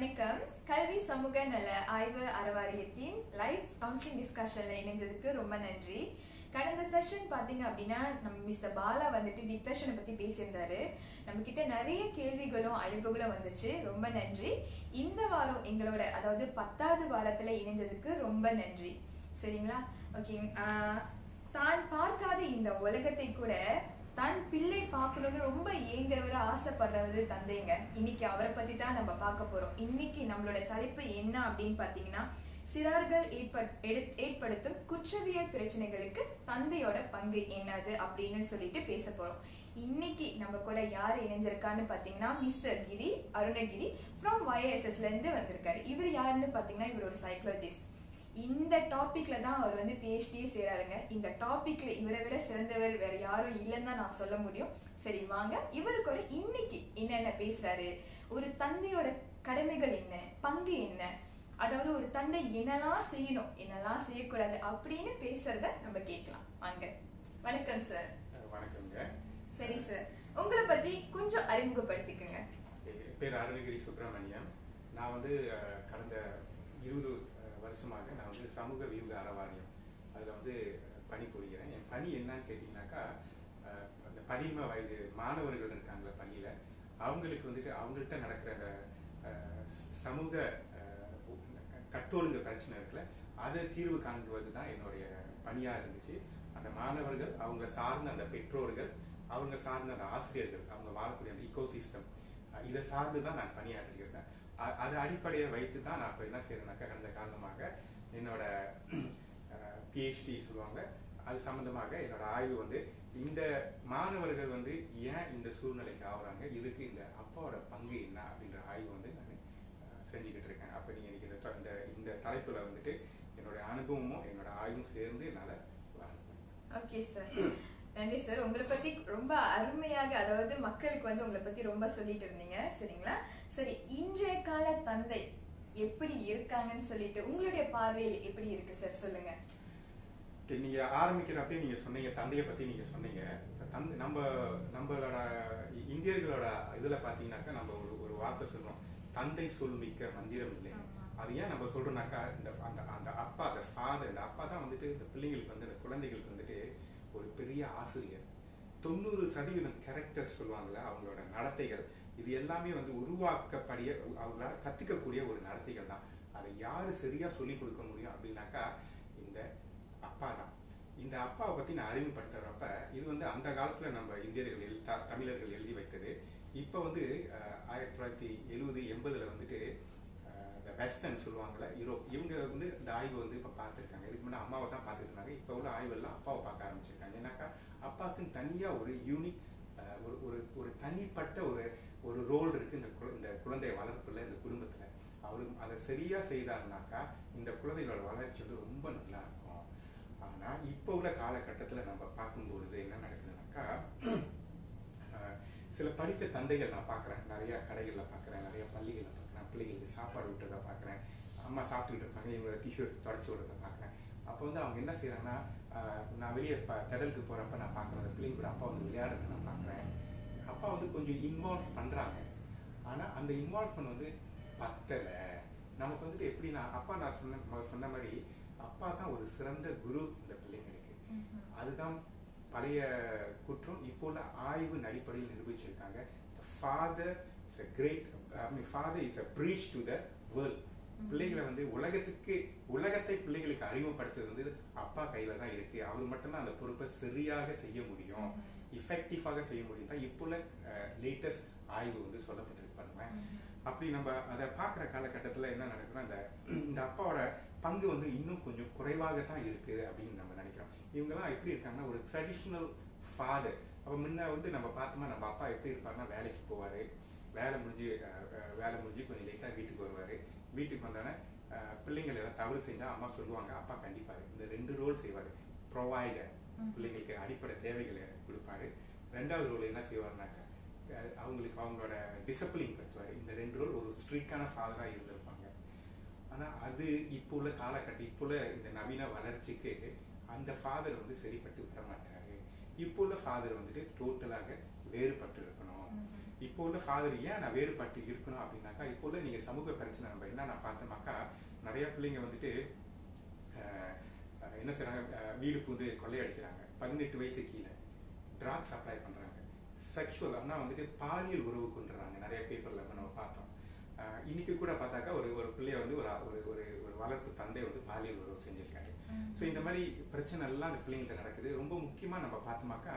வணக்கம் கல்வி சமூக நல ஆய்வு அறவாரியத்தின் லைவ் கவுன்சிலிங் டிஸ்கஷன்ல இணைந்ததுக்கு ரொம்ப நன்றி கடந்த செஷன் பாத்தீங்க அப்படின்னா நம்ம மிஸ்டர் பாலா வந்துட்டு டிப்ரெஷனை பத்தி பேசியிருந்தாரு நம்ம கிட்ட நிறைய கேள்விகளும் அழைப்புகளும் வந்துச்சு ரொம்ப நன்றி இந்த வாரம் எங்களோட அதாவது பத்தாவது வாரத்துல இணைந்ததுக்கு ரொம்ப நன்றி சரிங்களா ஓகே தான் பார்க்காத இந்த உலகத்தை கூட தான் பிள்ளை பார்க்கணும்னு ரொம்ப ஏங்குறவரு ஆசைப்படுறவரு தந்தைங்க இன்னைக்கு அவரை பத்தி தான் நம்ம பார்க்க போறோம் இன்னைக்கு நம்மளோட தலைப்பு என்ன அப்படின்னு பாத்தீங்கன்னா சிறார்கள் ஏற்பட்- எடு- ஏற்படுத்தும் குற்றவியல் பிரச்சனைகளுக்கு தந்தையோட பங்கு என்னது அப்படின்னு சொல்லிட்டு பேச போறோம் இன்னைக்கு நம்ம கூட யார் இணைஞ்சிருக்கான்னு பாத்தீங்கன்னா mister Giri Arunagiri from YSS ல இருந்து வந்திருக்காரு இவர் யாருன்னு பாத்தீங்கன்னா இவர் ஒரு சைக்காலஜிஸ்ட் இந்த டாபிக்ல தான் அவர் வந்து பிஹெச்டியே செய்றாருங்க இந்த டாபிக்ல இவரை விட சிறந்தவர் வேற யாரும் இல்லைன்னு தான் நான் சொல்ல முடியும் சரி வாங்க இவருக்கு ஒரு இன்னைக்கு என்னென்ன பேசுறாரு ஒரு தந்தையோட கடமைகள் என்ன பங்கு என்ன அதாவது ஒரு தந்தை என்னெல்லாம் செய்யணும் என்னெல்லாம் செய்யக்கூடாது அப்படின்னு பேசுறத நம்ம கேட்கலாம் வாங்க வணக்கம் சார் அஹ் வணக்கங்க சரி சார் உங்களை பத்தி கொஞ்சம் அறிமுகப்படுத்திக்கங்க என் பேர் அருணகிரி சுப்பிரமணியம் நான் வந்து அஹ், கடந்த இருபது அஹ், வருஷமாக நான் வந்து சமூக வியூக அறவாரியம் அதில் வந்து அஹ், பணிபுரிகிறேன் என் பணி என்னன்னு கேட்டிங்கனாக்கா அஹ், அந்த பதின்ம வயது மாணவர்கள் இருக்காங்களே பள்ளியில் அவங்களுக்கு வந்துட்டு அவங்கள்ட்ட நடக்கிற அந்த அஹ், சமூக அஹ், க- கட்டொழுங்கு பிரச்சனை இருக்குல்ல அதை தீர்வு காண்பது தான் என்னுடைய பணியாக இருந்துச்சு அந்த மாணவர்கள் அவங்க சார்ந்த அந்த பெற்றோர்கள் அவங்க சார்ந்த அந்த ஆசிரியர்கள் அவங்க வாழக்கூடிய அந்த இக்கோசிஸ்டம் இதை சார்ந்து தான் நான் பணியாற்றியிருந்தேன் அ- அதை அடிப்படையை வைத்து தான் நான் இப்போ என்ன செய்யறேன்னாக்கா கடந்த காலமாக என்னோட பிஹெச்டி சொல்லுவாங்க அது சம்பந்தமாக என்னோட ஆய்வு வந்து இந்த மாணவர்கள் வந்து ஏன் இந்த சூழ்நிலைக்கு ஆகுறாங்க இதுக்கு இந்த அப்பாவோட பங்கு என்ன அப்படின்ற ஆய்வு வந்து நான் செஞ்சுக்கிட்டு இருக்கேன் அப்போ நீங்கள் இன்னைக்கு இந்த ட- இந்த இந்த தலைப்பில் வந்துட்டு என்னோட அனுபவமும் என்னோட ஆய்வும் சேர்ந்து என்னால் ஓகே சார் நன்றி சார் உங்களை பத்தி ரொம்ப அருமையாக அதாவது மக்களுக்கு வந்து உங்களை பத்தி ரொம்ப சொல்லிட்டு இருந்தீங்க சரிங்களா சரி இன்றைய கால தந்தை எப்படி இருக்காங்கன்னு சொல்லிட்டு உங்களுடைய பார்வையில் எப்படி இருக்கு சார் சொல்லுங்க Okay, நீங்க ஆரம்பிக்கிறப்பே நீங்க சொன்னீங்க தந்தையை பத்தி நீங்க சொன்னீங்க இப்ப தந்தை நம்ம நம்மளோட இந்தியர்களோட இதுல பாத்தீங்கன்னாக்கா நம்ம ஒரு ஒரு வார்த்தை சொல்றோம் தந்தை சொல் மிக்க மந்திரம் இல்லை ஆமா. அது ஏன் நம்ம சொல்றோம்னாக்கா இந்த அந்த அந்த அப்பா அந்த ஃபாதர் இந்த அப்பா தான் வந்துட்டு இந்த பிள்ளைங்களுக்கு வந்து இந்த குழந்தைகளுக்கு வந்துட்டு ஒரு பெரிய ஆசிரியர் தொண்ணூறு சதவீதம் கேரக்டர்ஸ் சொல்லுவாங்கல்ல அவங்களோட நடத்தைகள் இது எல்லாமே வந்து உருவாக்கப்படிய அவங்களால கத்துக்கக்கூடிய ஒரு நடத்தைகள் தான் அதை யாரு சரியா சொல்லி கொடுக்க முடியும் அப்படின்னாக்கா இந்த அப்பா தான் இந்த அப்பாவை பத்தி நான் அறிமுகப்படுத்துறப்ப இது வந்து அந்த காலத்துல நம்ம இந்தியர்கள் எழு த- தமிழர்கள் எழுதி வைத்தது இப்போ வந்து அஹ், ஆயிரத்தி தொள்ளாயிரத்தி எழுபது எண்பதுல வந்துட்டு அஹ், இந்த வெஸ்டர்ன் சொல்லுவாங்கல்ல யூரோப் இவங்க வந்து இந்த ஆய்வு வந்து இப்போ பார்த்துருக்காங்க இதுக்கு முன்னாடி அம்மாவை தான் பார்த்துட்டு இருந்தாங்க இப்போ உள்ள ஆய்வெல்லாம் அப்பாவை பார்க்க ஆரம்பிச்சிருக்காங்க ஏன்னாக்கா அப்பாவுக்குன்னு தனியா ஒரு யூனிக் ஒரு ஒரு ஒரு தனிப்பட்ட ஒரு ஒரு ரோல் இருக்கு இந்த கு- இந்த குழந்தை வளர்ப்புல இந்த குடும்பத்துல அவரு அதை சரியா செய்தாருனாக்கா இந்த குழந்தைகளோட வளர்ச்சி வந்து ரொம்ப நல்லா இருக்கும் ஆனா இப்போ உள்ள காலகட்டத்துல நம்ம பார்க்கும் பொழுது என்ன நடக்குதுனாக்கா அஹ், சில படித்த தந்தைகள் நான் பார்க்குறேன் நிறைய கடைகளில் பார்க்குறேன் நிறைய பள்ளிகளில் பார்க்குறேன் பிள்ளைகளுக்கு சாப்பாடு விட்டதை பார்க்குறேன் அம்மா சாப்பிட்டுக்கிட்டு இருப்பாங்க இவங்க டிஷர்ட் தொடச்சி விடுறத பார்க்குறேன் அப்போ வந்து அவங்க என்ன செய்யறாங்கன்னா அஹ், நான் வெளியே ப திடலுக்கு போகிறப்ப நான் பார்க்குறேன் அந்த பிள்ளைங்க கூட அப்பா வந்து விளையாடுறத நான் பார்க்குறேன் அப்பா வந்து கொஞ்சம் இன்வால்வ் பண்ணுறாங்க ஆனால் அந்த இன்வால்வ்மெண்ட் வந்து பத்தலை நமக்கு வந்துட்டு எப்படி நான் அப்பா நான் சொன்ன மொ- சொன்ன மாதிரி அப்பா தான் ஒரு சிறந்த குரு இந்த பிள்ளைங்களுக்கு அதுதான் பழைய குற்றம் இப்போ உள்ள ஆய்வின் அடிப்படையில் நிரூபிச்சிருக்காங்க father is a great I mean father is a bridge to the world பிள்ளைகளை வந்து உலகத்துக்கு உலகத்தை பிள்ளைகளுக்கு அறிமுகப்படுத்துறது வந்து அப்பா கையில தான் இருக்கு அவர் மட்டும்தான் அந்த பொறுப்பை சரியாக செய்ய முடியும் இஃபெக்டிவாக செய்ய முடியும் தான் இப்போ உள்ள லேட்டஸ்ட் ஆய்வு வந்து சொல்லப்பட்டிருக்கு பாருங்க அப்படி நம்ம அதை பார்க்குற காலகட்டத்தில் என்ன நடக்குதுன்னா இந்த இந்த அப்பாவோட பங்கு வந்து இன்னும் கொஞ்சம் குறைவாக தான் இருக்கு அப்படின்னு நம்ம நினைக்கிறோம் இவங்கெல்லாம் எப்படி இருக்காங்கன்னா ஒரு ட்ரெடிஷ்னல் ஃபாதர் அப்போ முன்ன வந்து நம்ம பார்த்தோமா நம்ம அப்பா எப்படி இருப்பாருன்னா வேலைக்கு போவார் வேலை முடிஞ்சு அஹ், அஹ், வேலை முடிஞ்சு கொஞ்சம் லேட்டாக வீட்டுக்கு வருவார் வீட்டுக்கு வந்தோடனே அஹ், பிள்ளைங்கள் ஏதாவது தவறு செஞ்சா அம்மா சொல்லுவாங்க அப்பா கண்டிப்பாரு இந்த ரெண்டு ரோல் செய்வார் ப்ரொவைடர் பிள்ளைங்களுக்கு அடிப்படை தேவைகளை கொடுப்பாரு ரெண்டாவது ரோல் என்ன செய்வாருனாக்கா அஹ், அவங்களுக்கு அவங்களோட டிசிப்ளின் பற்றுவார் இந்த ரெண்டு ரோல் ஒரு ஸ்ட்ரிக்டான ஃபாதராக இருந்திருப்பாங்க ஆனா அது இப்போ உள்ள காலகட்டம் இப்போ உள்ள இந்த நவீன வளர்ச்சிக்கு அந்த ஃபாதர் வந்து சரிப்பட்டு வர மாட்டாரு இப்போ உள்ள ஃபாதர் வந்துட்டு டோட்டலாக வேறுபட்டு இருக்கணும் இப்போ உள்ள ஃபாதர் ஏன் நான் வேறுபட்டு இருக்கணும் அப்படின்னாக்கா இப்போ உள்ள நீங்கள் சமூக பிரச்சனை நம்ம என்ன நான் பார்த்தோமாக்கா நிறைய பிள்ளைங்க வந்துட்டு அஹ், அஹ், என்ன செய்றாங்க அஹ், வீடு பூந்து கொள்ளையடிக்கிறாங்க பதினெட்டு வயசு கீழே ட்ராக்ஸ் அப்ளை பண்றாங்க செக்ஷுவல் அப்படின்னா வந்துட்டு பாலியல் உறவு கொண்டுறாங்க நிறைய பேப்பர்ல நம்ம பார்த்தோம் அஹ், இன்னைக்கு கூட பார்த்தாக்கா ஒரு ஒரு பிள்ளைய வந்து ஒரு ஒரு ஒரு ஒரு வளர்ப்பு தந்தை வந்து பாலியல் உறவு செஞ்சிருக்காரு ஸோ இந்த மாதிரி பிரச்சனை எல்லாம் அந்த பிள்ளைங்கள்ட்ட நடக்குது ரொம்ப முக்கியமா நம்ம பார்த்தோமாக்கா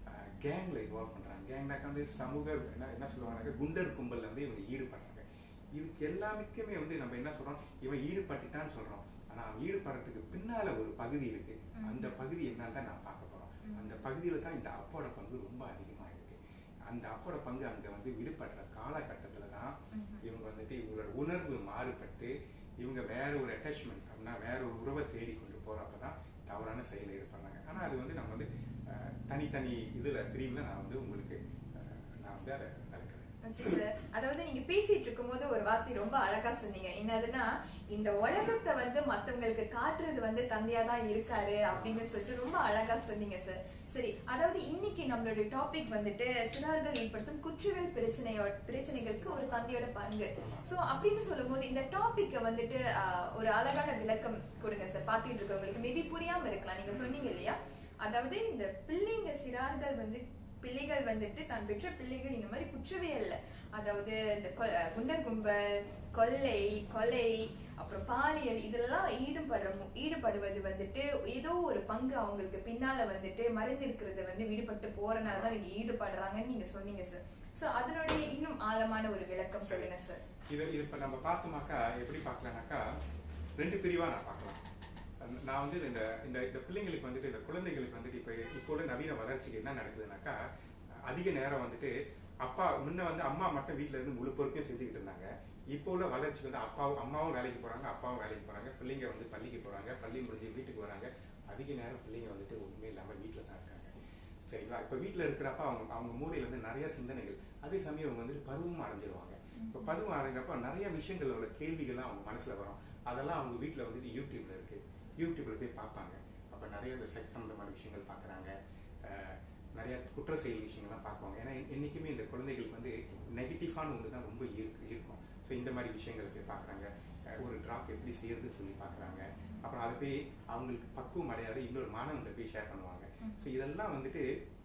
கேங்ல இன்வால்வ் பண்றாங்க கேங்னாக்கா வந்து சமூக என்ன என்ன சொல்லுவாங்கன்னாக்கா குண்டர் கும்பல்ல வந்து இவங்க ஈடுபடுறாங்க இதுக்கு எல்லாமே வந்து நம்ம என்ன சொல்றோம் இவன் ஈடுபட்டுட்டான்னு சொல்றோம் ஆனா அவன் ஈடுபடுறதுக்கு பின்னால ஒரு பகுதி இருக்கு அந்த பகுதி என்னன்னு தான் நான் பார்க்க போறோம் அந்த பகுதியில தான் இந்த அப்போட பங்கு ரொம்ப அதிகமா இருக்கு அந்த அப்போட பங்கு அங்க வந்து விடுபடுற காலகட்டத்துல தான் இவங்க வந்துட்டு இவங்களோட உணர்வு மாறுபட்டு இவங்க வேற ஒரு அட்டாச்மெண்ட் அப்படின்னா வேற ஒரு உறவை தேடி கொண்டு போறப்பதான் தவறான செயலை ஈடுபடுறாங்க ஆனா அது வந்து நம்ம வந்து அஹ், தனித்தனி இதுல பிரிவுல நான் வந்து உங்களுக்கு அஹ், நான் வந்து அதை நடக்கிறேன் ஓகே சார் அதாவது நீங்க பேசிட்டு இருக்கும்போது ஒரு வார்த்தை ரொம்ப அழகா சொன்னீங்க என்னதுன்னா இந்த உலகத்தை வந்து மத்தவங்களுக்கு காட்டுறது வந்து தந்தையா தான் இருக்காரு அப்படின்னு சொல்லிட்டு ரொம்ப அழகா சொன்னீங்க சார் சரி அதாவது இன்னைக்கு நம்மளுடைய டாபிக் வந்துட்டு சிறார்கள் ஏற்படுத்தும் குற்றவியல் பிரச்சனையோட பிரச்சனைகளுக்கு ஒரு தந்தையோட பங்கு சோ அப்படின்னு சொல்லும்போது இந்த டாபிக்கை வந்துட்டு ஆஹ், ஒரு அழகான விளக்கம் கொடுங்க சார் பார்த்துட்டு இருக்கவங்களுக்கு மேபி புரியாம இருக்கலாம் நீங்க சொன்னீங்க இல்லையா அதாவது இந்த பிள்ளைங்க சிறார்கள் வந்து பிள்ளைகள் வந்துட்டு தான் பெற்ற பிள்ளைகள் இந்த மாதிரி குற்றவியல்ல அதாவது இந்த கொ- குண்டர் கும்பல் கொள்ளை கொலை அப்புறம் பாலியல் இதெல்லாம் ஈடுபடுற மு- ஈடுபடுவது வந்துட்டு ஏதோ ஒரு பங்கு அவங்களுக்கு பின்னால வந்துட்டு மறைந்திருக்கிறத வந்து விடுபட்டு போறனால தான் இவங்க ஈடுபடுறாங்கன்னு நீங்க சொன்னீங்க சார் சோ அதனுடைய இன்னும் ஆழமான ஒரு விளக்கம் சொல்லுங்க சார் இது இது இப்போ நம்ம பார்த்தோமாக்கா எப்படி பார்க்கலாம்னாக்கா ரெண்டு பிரிவா நான் பார்க்கலாம் அந்த- நான் வந்து இந்த இந்த இந்த பிள்ளைங்களுக்கு வந்துட்டு இந்த குழந்தைகளுக்கு வந்துட்டு இப்போ இப்போ உள்ள நவீன வளர்ச்சிக்கு என்ன நடக்குதுனாக்கா அதிக நேரம் வந்துட்டு அப்பா முன்ன வந்து அம்மா மட்டும் வீட்ல இருந்து முழு பொறுப்பையும் செஞ்சுக்கிட்டு இருந்தாங்க இப்போ உள்ள வளர்ச்சிக்கு வந்து அப்பாவும் அம்மாவும் வேலைக்கு போறாங்க அப்பாவும் வேலைக்கு போறாங்க பிள்ளைங்க வந்து பள்ளிக்கு போறாங்க பள்ளி முடிஞ்சு வீட்டுக்கு வராங்க அதிக நேரம் பிள்ளைங்க வந்துட்டு ஒண்ணுமே இல்லாம வீட்டுல தான் இருக்காங்க சரிங்களா இப்ப வீட்ல இருக்கிறப்ப அவங்க அவங்க மூளையில வந்து நிறைய சிந்தனைகள் அதே சமயம் அவங்க வந்துட்டு பருவம் அடைஞ்சிருவாங்க இப்ப பருவம் அடைஞ்சப்ப நிறைய விஷயங்களோட கேள்விகள்லாம் அவங்க மனசுல வரும் அதெல்லாம் அவங்க வீட்ல வந்துட்டு யூடியூப்ல இருக்கு யூடியூப்ல போய் பார்ப்பாங்க அப்ப நிறைய இந்த செக்ஸ் சம்பந்தமான விஷயங்கள் பார்க்கறாங்க அஹ், நிறைய குற்ற செயல் விஷயங்கள்லாம் பார்ப்பாங்க ஏன்னா என்னைக்குமே இந்த குழந்தைகளுக்கு வந்து நெகட்டிவான ஒன்று தான் ரொம்ப ஈர்க்கு இருக்கும் ஸோ இந்த மாதிரி விஷயங்களை போய் பார்க்குறாங்க ஒரு ட்ராப் எப்படி செய்யறதுன்னு சொல்லி பார்க்குறாங்க அப்புறம் அதை போய் அவங்களுக்கு பக்குவம் அடையாத இன்னொரு மாணவன்கிட்ட போய் ஷேர் பண்ணுவாங்க ஸோ இதெல்லாம் வந்துட்டு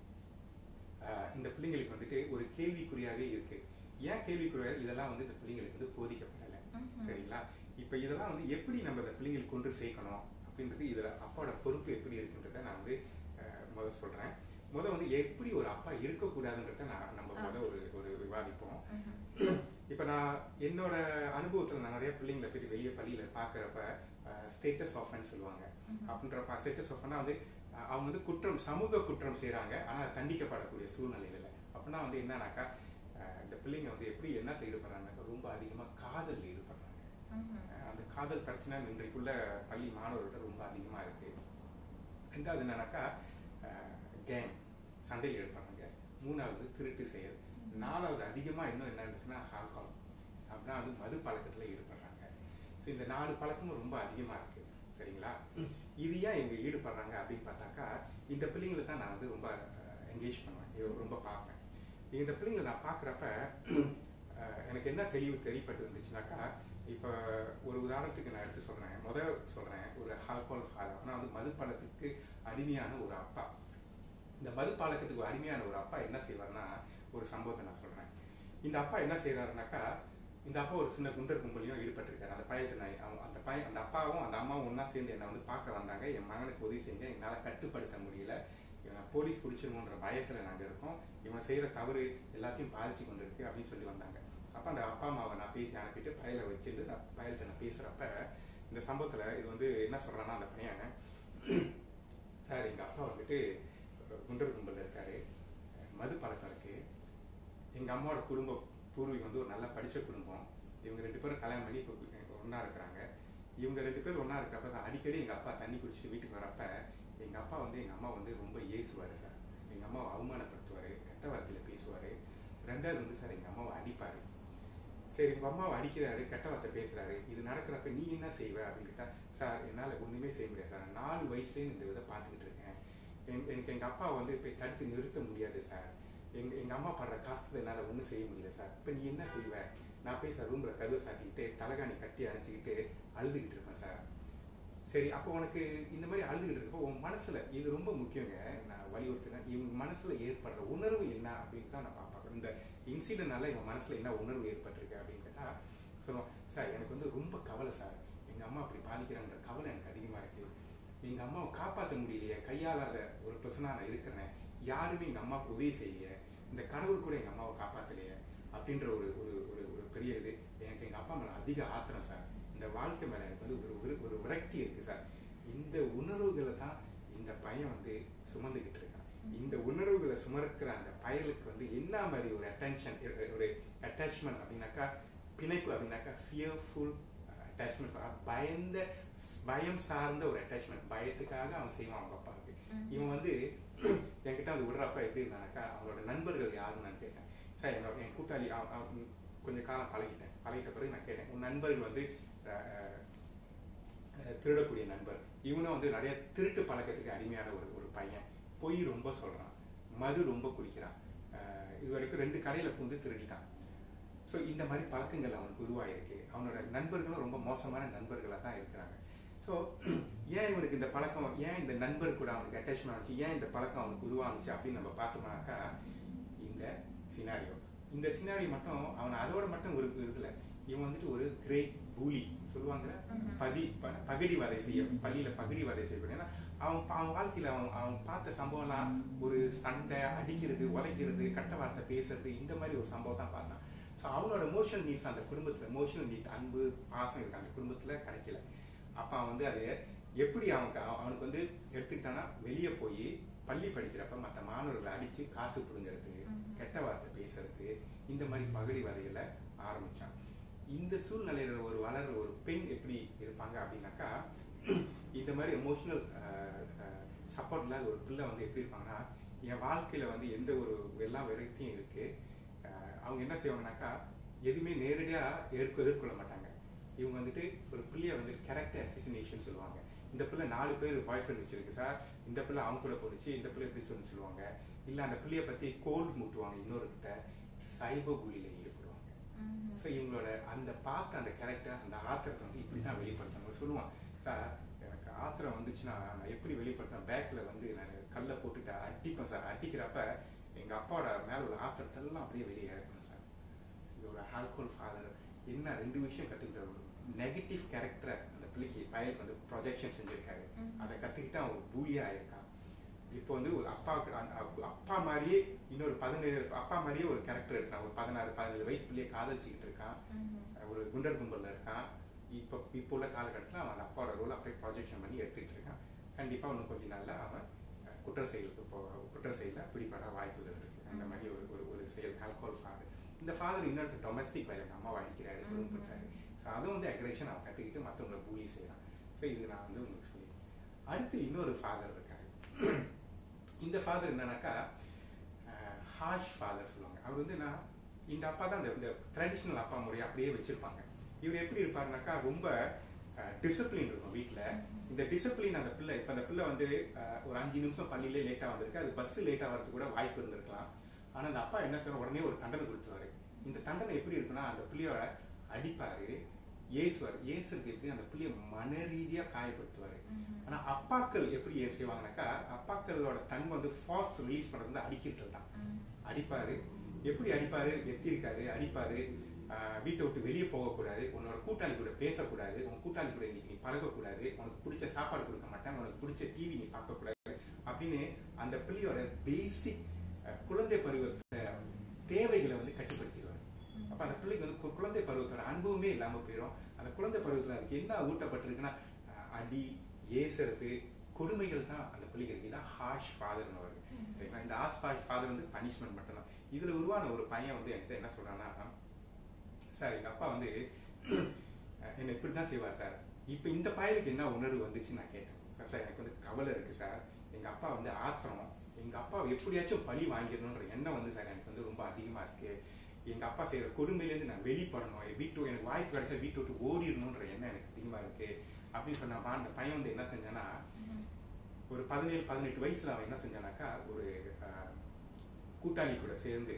அஹ், இந்த பிள்ளைங்களுக்கு வந்துட்டு ஒரு கேள்விக்குறியாகவே இருக்கு ஏன் கேள்விக்குறியாக இதெல்லாம் வந்து இந்த பிள்ளைங்களுக்கு வந்து போதிக்கப்படலை ம்ஹும். சரிங்களா இப்போ இதெல்லாம் வந்து எப்படி நம்ம இந்த பிள்ளைங்களுக்கு கொண்டு சேர்க்கணும் அப்படின்றது இதுல அப்பாவோட பொறுப்பு எப்படி இருக்குன்றத நான் வந்து அஹ், முதல்ல சொல்றேன் முத வந்து எப்படி ஒரு அப்பா இருக்கக்கூடாதுன்றத நான் நம்ம முத ஒரு ஒரு விவாதிப்போம் ம்ஹும். இப்ப நான் என்னோட அனுபவத்துல நான் நிறைய பிள்ளைங்களை போய் வெளியே பள்ளியில பாக்குறப்ப ஸ்டேட்டஸ் ஆஃப்னு சொல்லுவாங்க அப்படின்றப்ப ஸ்டேட்டஸ் ஆஃப்னா வந்து அஹ், அவங்க வந்து குற்றம் சமூக குற்றம் செய்றாங்க ஆனா அது தண்டிக்கப்படக்கூடிய சூழ்நிலையில இல்லை அப்படின்னா வந்து என்னன்னாக்கா அஹ், இந்த பிள்ளைங்க வந்து எப்படி என்னத்தை ஈடுபடுறாங்கனாக்கா ரொம்ப அதிகமா காதல்ல ஈடுபடுறாங்க ம்ஹும். அஹ், அந்த காதல் பிரச்சனை இன்றைக்குள்ள பள்ளி மாணவர்கள்ட்ட ரொம்ப அதிகமா இருக்கு ரெண்டாவது என்னன்னாக்கா கேங் சண்டையில் ஈடுபடுறாங்க மூணாவது திருட்டு செயல் நாலாவது அதிகமா இன்னும் என்ன இருக்குன்னா ஆல்கஹால் அப்படின்னா வந்து மது பழக்கத்துல ஈடுபடுறாங்க ஸோ இந்த நாலு பழக்கமும் ரொம்ப அதிகமா இருக்கு சரிங்களா இது ஏன் இவங்க ஈடுபடுறாங்க அப்படின்னு பார்த்தாக்கா இந்த பிள்ளைங்களை தான் நான் வந்து ரொம்ப என்கேஜ் பண்ணுவேன் இது ரொம்ப பார்ப்பேன் இந்த பிள்ளைங்களை நான் பார்க்குறப்ப எனக்கு என்ன தெளிவு தெரியப்பட்டு இருந்துச்சுனாக்கா இப்போ ஒரு உதாரணத்துக்கு நான் எடுத்து சொல்றேன் முதல் சொல்றேன் ஒரு ஆல்கோல் ஃபாதர் ஆனால் வந்து மது பழக்கத்துக்கு அடிமையான ஒரு அப்பா இந்த மது பழக்கத்துக்கு அடிமையான ஒரு அப்பா என்ன செய்வார்னா ஒரு சம்பவத்தை நான் சொல்றேன் இந்த அப்பா என்ன செய்யறாருனாக்கா இந்த அப்பா ஒரு சின்ன குண்டர் கும்பலையும் ஈடுபட்டிருக்காரு அந்த பையத்தை நான் அவன் அந்த பையன் அந்த அப்பாவும் அந்த அம்மாவும் ஒண்ணா சேர்ந்து என்னை வந்து பார்க்க வந்தாங்க என் மகனுக்கு உதவி செஞ்சு என்னால் கட்டுப்படுத்த முடியல இவன் போலீஸ் பிடிச்சிருமோன்ற பயத்துல நாங்க இருக்கோம் இவன் செய்யற தவறு எல்லாத்தையும் பாதிச்சு கொண்டு இருக்கு அப்படின்னு சொல்லி வந்தாங்க அப்ப அந்த அப்பா அம்மாவை நான் பேசி அனுப்பிட்டு பயலை வச்சுட்டு நான் பயல்கிட்ட நான் பேசுறப்ப இந்த சம்பவத்துல இது வந்து என்ன சொல்றான்னா அந்த பையன் சார் எங்க அப்பா வந்துட்டு குண்டர் கும்பல்ல இருக்காரு மது பழக்கம் இருக்கு எங்க அம்மாவோட குடும்ப பூர்வீகம் வந்து ஒரு நல்ல படிச்ச குடும்பம் இவங்க ரெண்டு பேரும் கல்யாணம் பண்ணி இப்போ ஒண்ணா இருக்கிறாங்க இவங்க ரெண்டு பேரும் ஒண்ணா இருக்கிறப்ப தான் அடிக்கடி எங்க அப்பா தண்ணி குடிச்சு வீட்டுக்கு வரப்ப எங்க அப்பா வந்து எங்க அம்மா வந்து ரொம்ப ஏசுவாரு சார் எங்க அம்மாவை அவமானப்படுத்துவாரு கெட்ட வார்த்தையில பேசுவாரு ரெண்டாவது வந்து சார் எங்க அம்மாவை அடிப்பாரு சரி உங்க அம்மாவை அடிக்கிறாரு கெட்ட வார்த்தை பேசுறாரு இது நடக்கிறப்ப நீ என்ன செய்வ அப்படின்னு கேட்டா சார் என்னால ஒண்ணுமே செய்ய முடியாது சார் நாலு வயசுலேயே இந்த விதை பார்த்துக்கிட்டு இருக்கேன் என்- எனக்கு எங்க அப்பா வந்து போய் தடுத்து நிறுத்த முடியாது சார் எங்க எங்க அம்மா படுற கஷ்டத்தை என்னால ஒன்றும் செய்ய முடியல சார் இப்போ நீ என்ன செய்வ நான் போய் சார் ரூம்ல கதவை சாத்திக்கிட்டு தலகாணி கட்டி அணைச்சிக்கிட்டு அழுதுகிட்டு இருப்பேன் சார் சரி அப்போ உனக்கு இந்த மாதிரி அழுதுகிட்டு இருக்கப்போ உன் மனசுல இது ரொம்ப முக்கியங்க நான் வலியுறுத்தினேன் இவங்க மனசுல ஏற்படுற உணர்வு என்ன அப்படின்னு தான் நான் பார்ப்பேன் இந்த இன்சிடென்ட்னால இவன் மனசுல என்ன உணர்வு ஏற்பட்டிருக்கு அப்படின்னு கேட்டா சொல்லுவான் சார் எனக்கு வந்து ரொம்ப கவலை சார் எங்க அம்மா அப்படி பாதிக்கிறான்ற கவலை எனக்கு அதிகமா இருக்கு எங்க அம்மாவை காப்பாற்ற முடியலையே கையாளாத ஒரு பிரச்சனை நான் இருக்கிறேன் யாருமே எங்க அம்மாவுக்கு உதவி செய்யலையே இந்த கடவுள் கூட எங்க அம்மாவை காப்பாத்தலையே அப்படின்ற ஒரு ஒரு ஒரு ஒரு பெரிய இது எனக்கு எங்க அப்பா மேல அதிக ஆத்திரம் சார் இந்த வாழ்க்கை மேல எனக்கு வந்து ஒரு ஒரு ஒரு விரக்தி இருக்கு சார் இந்த உணர்வுகளை தான் இந்த பையன் வந்து சுமந்துகிட்டு இருக்கான் இந்த உணர்வுகளை சுமக்கிற அந்த பயலுக்கு வந்து என்ன மாதிரி ஒரு அட்டென்ஷன் ஒரு அட்டாச்மெண்ட் அப்படின்னாக்கா பிணைப்பு அப்படின்னாக்கா ஃபியர்ஃபுல் அட்டாச்மெண்ட் பயந்த பயம் சார்ந்த ஒரு அட்டாச்மெண்ட் பயத்துக்காக அவன் செய்வான் அவங்க அப்பாவுக்கு ம். இவன் வந்து என்கிட்ட வந்து விடுறப்ப எப்படி இருந்தானாக்கா அவனோட நண்பர்கள் யாருன்னு நான் கேட்டேன் சார் என்னோட என் கூட்டாளி அவ- அவ- கொஞ்ச காலம் பழகிட்டேன் பழகிட்ட பிறகு நான் கேட்டேன் உன் நண்பர்கள் வந்து அஹ், அஹ், திருடக்கூடிய நண்பர் இவனும் வந்து நிறைய திருட்டு பழக்கத்துக்கு அடிமையான ஒரு ஒரு பையன் பொய் ரொம்ப சொல்றான் மது ரொம்ப குடிக்கிறான் அஹ், இது வரைக்கும் ரெண்டு கடையில பூந்து திருடிட்டான் ஸோ இந்த மாதிரி பழக்கங்கள் அவனுக்கு உருவாயிருக்கு அவனோட நண்பர்களும் ரொம்ப மோசமான நண்பர்களாக தான் இருக்கிறாங்க ஸோ ஏன் இவனுக்கு இந்த பழக்கம் ஏன் இந்த நண்பர் கூட அவனுக்கு அட்டாச்மெண்ட் ஆச்சு ஏன் இந்த பழக்கம் அவனுக்கு உருவானுச்சு அப்படின்னு நம்ம பார்த்தோம்னாக்கா இந்த சினாரியோ இந்த சினாரியோ மட்டும் அவன் அதோட மட்டும் ஒரு இருக்குல்ல இவன் வந்துட்டு ஒரு கிரேட் பூலி சொல்லுவாங்க ம்ஹும். பதி ப- பகடி வதை செய்ய பள்ளியில பகடி வதை செய்யப்படும் ஏன்னா அவன் ப- அவன் வாழ்க்கையில அவன் அவன் பார்த்த சம்பவம்லாம் ஒரு சண்டை அடிக்கிறது உதைக்கிறது கட்ட வார்த்தை பேசுறது இந்த மாதிரி ஒரு சம்பவம் தான் பார்த்தான் ஸோ அவனோட எமோஷனல் நீட்ஸ் அந்த குடும்பத்துல எமோஷனல் நீட் அன்பு பாசம் இருக்கு அந்த குடும்பத்துல கிடைக்கல அப்ப அவன் வந்து அது எப்படி அவனுக்கு அவ- அவனுக்கு வந்து எடுத்துக்கிட்டானா வெளியே போய் பள்ளி படிக்கிறப்ப மற்ற மாணவர்களை அடிச்சு காசு பிடுங்கிறது ம்ஹும். கெட்ட வார்த்தை பேசுறது இந்த மாதிரி பகடி வரைகளை ஆரம்பிச்சான் இந்த சூழ்நிலையில ஒரு வளர்ற ஒரு பெண் எப்படி இருப்பாங்க அப்படின்னாக்கா இந்த மாதிரி எமோஷனல் சப்போர்ட் இல்லாத ஒரு பிள்ளை வந்து எப்படி இருப்பாங்கன்னா என் வாழ்க்கையில வந்து எந்த ஒரு எல்லா வெரைட்டியும் இருக்கு அஹ், அவங்க என்ன செய்வாங்கனாக்கா எதுவுமே நேரடியா ஏற்க எதிர்கொள்ள மாட்டாங்க இவங்க வந்துட்டு ஒரு பிள்ளைய வந்து கேரக்டர் அசிசினேஷன் சொல்லுவாங்க இந்த பிள்ளை நாலு பேர் பாய் ஃப்ரெண்ட் வச்சிருக்கு சார் இந்த பிள்ளை அவங்க கூட போடுச்சு இந்த பிள்ளை எப்படி சொல்லி சொல்லுவாங்க இல்ல அந்த பிள்ளைய பத்தி கோல்டு மூட்டுவாங்க இன்னொருக்கிட்ட சைபர் புலியில ஈடுபடுவாங்க ம்ஹும். ஸோ இவங்களோட அந்த பார்த்த அந்த கேரக்டர் அந்த ஆத்திரத்தை வந்து இப்படி தான் வெளிப்படுத்தணும் சொல்லுவான் சார் எனக்கு ஆத்திரம் வந்துச்சுன்னா நான் எப்படி வெளிப்படுத்தேன் பேக்கில் வந்து நான் கல்லை போட்டுட்டு அடிப்பேன் சார் அடிக்கிறப்ப எங்கள் அப்பாவோட மேலே உள்ள ஆத்திரத்தெல்லாம் அப்படியே வெளியே இறக்கணும் சார் இது ஒரு ஆல்கோல் ஃபாதர் என்ன ரெண்டு விஷயம் கற்றுக்கிட்டார் ஒரு நெகட்டிவ் கேரக்டரை அந்த பிள்ளைக்கு பயலுக்கு வந்து ப்ரொஜெக்ஷன் செஞ்சிருக்காரு ம். அதை கற்றுக்கிட்டு அவன் ஒரு பூலியாக ஆயிருக்கான் இப்போ வந்து ஒரு அப்பாவுக்கு அந்த அப்~ அப்பா மாதிரியே இன்னொரு பதினேழு அப்பா மாதிரியே ஒரு கேரக்டர் இருக்கான் ஒரு பதினாறு பதினேழு வயசு பிள்ளைய காதலிச்சுக்கிட்டு இருக்கான் ம்ஹும். ஒரு குண்டர் கும்பல்ல இருக்கான் இப்போ இப்போ உள்ள காலகட்டத்தில் அவன் அந்த அப்பாவோட ரோல் அப்படியே ப்ரொஜெக்ஷன் பண்ணி எடுத்துக்கிட்டு இருக்கான் கண்டிப்பா இன்னும் கொஞ்ச நாள்ல அவன் அஹ், குற்ற செயலுக்கு போ குற்ற செயலில் பிடிபட வாய்ப்புகள் இருக்கு அந்த மாதிரி ஒரு ஒரு ஒரு செயல் ஆல்கோல் ஃபாதர் இந்த ஃபாதர் இன்னொரு டொமஸ்டிக் வயலண்ட் அம்மாவை அடிக்கிறாரு ம்ம். குடும்பப்படுறாரு ஸோ அதுவும் வந்து அக்ரேஷன் அவன் கற்றுக்கிட்டு மற்றவங்களை பூலி செய்யறான் ஸோ இது நான் வந்து உங்களுக்கு சொல்லி அடுத்து இன்னொரு ஃபாதர் இருக்காரு இந்த ஃபாதர் என்னன்னாக்கா ஹாஷ் ஃபாதர் சொல்லுவாங்க அவர் வந்து நான் இந்த அப்பா தான் இந்த ட்ரெடிஷ்னல் அப்பா முறையை அப்படியே வச்சிருப்பாங்க இவர் எப்படி இருப்பாருனாக்கா ரொம்ப டிசிப்ளின் இருக்கும் வீட்டில் இந்த டிசிப்ளின் அந்த பிள்ளை இப்போ அந்த பிள்ளை வந்து அஹ், ஒரு அஞ்சு நிமிஷம் பள்ளியிலே லேட்டாக வந்திருக்கு அது பஸ் லேட்டாக வரதுக்கு கூட வாய்ப்பு இருந்திருக்கலாம் ஆனால் அந்த அப்பா என்ன செய்ய உடனே ஒரு தண்டனை கொடுத்துருவாரு இந்த தண்டனை எப்படி இருக்குன்னா அந்த பிள்ளையோட அடிப்பாரு ஏசுவார் ஏசுறது எப்படி அந்த பிள்ளைய மன ரீதியா காயப்படுத்துவாரு ம்ஹும். ஆனா அப்பாக்கள் எப்படி ஏன் செய்வாங்கனாக்கா அப்பாக்களோட தன்மை வந்து ஃபாஸ்ட் ரிலீஸ் பண்றது வந்து அடிக்கிட்டு இருந்தான் ம். அடிப்பாரு எப்படி அடிப்பாரு எத்திருக்காரு அடிப்பாரு ஆஹ் வீட்டை விட்டு வெளியே போகக்கூடாது உன்னோட கூட்டாளி கூட பேசக்கூடாது உன் கூட்டாளி கூட இன்னைக்கு நீ பழகக்கூடாது உனக்கு பிடிச்ச சாப்பாடு கொடுக்க மாட்டேன் உனக்கு பிடிச்ச டிவி நீ பார்க்கக்கூடாது அப்படின்னு அந்த பிள்ளையோட பேசிக் குழந்தை பருவத்தை தேவைகளை வந்து கட்டுப்படுத்திடுவாரு அப்ப அந்த பிள்ளைக்கு வந்து கு- குழந்தை பருவத்தோட அனுபவமே இல்லாம போயிடும் அந்த குழந்தை பருவத்துல அதுக்கு என்ன ஊட்டப்பட்டிருக்குன்னா அஹ், அடி ஏசுறது கொடுமைகள் தான் அந்த பிள்ளைக்கு இருக்கு இதான் ஹாஷ் ஃபாதர்னு வருது சரிங்களா? இந்த ஹாஷ் ஃபாதர் வந்து பனிஷ்மெண்ட் மட்டும்தான் இதுல உருவான ஒரு பையன் வந்து என்கிட்ட என்ன சொல்றான்னா சார் எங்க அப்பா வந்து அஹ், என்னை இப்படி தான் செய்வார் சார் இப்போ இந்த பயலுக்கு என்ன உணர்வு வந்துச்சு நான் கேட்டேன் சார் எனக்கு வந்து கவலை இருக்கு சார் எங்க அப்பா வந்து ஆத்திரம் எங்க அப்பா எப்படியாச்சும் பழி வாங்கிடணுன்ற எண்ணம் வந்து சார் எனக்கு வந்து ரொம்ப அதிகமா இருக்கு எங்க அப்பா செய்யற கொடுமையிலேருந்து நான் வெளிப்படணும் வீட்டு எனக்கு வாய்ப்பு கிடைச்சா வீட்டு விட்டு ஓடிடணுன்ற எண்ணம் எனக்கு அதிகமா இருக்கு அப்படின்னு சொன்னா அந்த பையன் வந்து என்ன செஞ்சானா ம்ஹும். ஒரு பதினேழு பதினெட்டு வயசுல அவன் என்ன செஞ்சானாக்கா ஒரு அஹ், கூட்டாளி கூட சேர்ந்து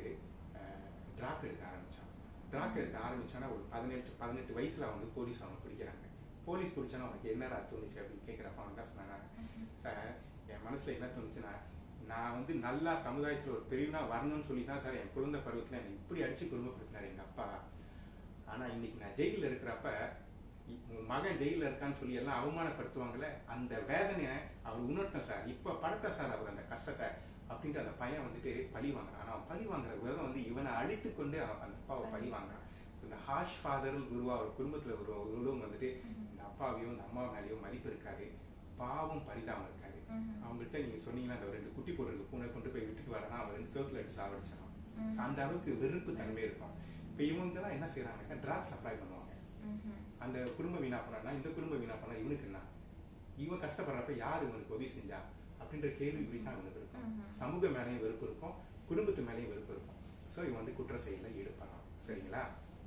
ட்ராக் எடுக்க ஆரம்பிச்சான் ட்ராக் எடுக்க ஆரம்பிச்சானா ஒரு பதினெட்டு பதினெட்டு வயசுல வந்து போலீஸ் அவனை பிடிக்கிறாங்க போலீஸ் பிடிச்சானா அவனுக்கு என்னடா தோணுச்சு அப்படின்னு கேட்குறப்ப அவன் என்ன சொன்னாங்க சார் என் மனசுல என்ன தோணுச்சுன்னா நான் வந்து நல்லா சமுதாயத்துல ஒரு பெரியவனா வரணும்னு சொல்லி தான் சார் என் குழந்தை பருவத்துல என்னை இப்படி அடிச்சு குடும்பப்படுத்தினார் எங்க அப்பா ஆனா இன்னைக்கு நான் ஜெயிலில் இருக்கிறப்ப இ- உன் மகன் ஜெயிலில் இருக்கான்னு சொல்லி எல்லாம் அவமானப்படுத்துவாங்கல்ல அந்த வேதனையை அவர் உணர்த்தம் சார் இப்ப படத்த சார் அவர் அந்த கஷ்டத்தை அப்படின்ட்டு அந்த பையன் வந்துட்டு பழி வாங்குறான் ஆனா அவன் பழி வாங்குற விதம் வந்து இவனை அழித்து கொண்டு அவன் அந்த அப்பாவை பழி வாங்குறான் So, இந்த ஹாஷ் ஃபாதர் குருவா ஒரு குடும்பத்துல ஒரு உருவம் வந்துட்டு இந்த அப்பாவையும் இந்த அம்மா மேலேயும் மதிப்பு இருக்காது பாவம் பரிதாபம் இருக்காது ம்ஹும். அவங்ககிட்ட நீங்க சொன்னீங்கன்னா அந்த ரெண்டு குட்டி போட்டிருக்கு பூனை கொண்டு போய் விட்டுட்டு வரனா அவன் ரெண்டு சர்க்கிள் அடிச்சு சாவடிச்சிடும் ம். அந்த அளவுக்கு வெறுப்பு தன்மை இருக்கும் இப்ப இவங்க தான் என்ன செய்யறாங்கக்கா ட்ராக்ஸ் அப்ளை பண்ணுவாங்க ம்ஹும். அந்த அந்த குடும்பம் வீணா பண்ணா இந்த குடும்பம் வீணா பண்ணா இவனுக்கு என்ன இவன் கஷ்டப்படுறப்ப யார் இவனுக்கு உதவி செஞ்சா அப்படின்ற கேள்வி இப்படி தான் இவனுக்கு இருக்கும் ம்ஹும். சமூக மேலேயும் வெறுப்பு இருக்கும் குடும்பத்து மேலேயும் வெறுப்பு இருக்கும் ஸோ இவன் வந்து குற்ற செயல ஈடுபடலாம் சரிங்களா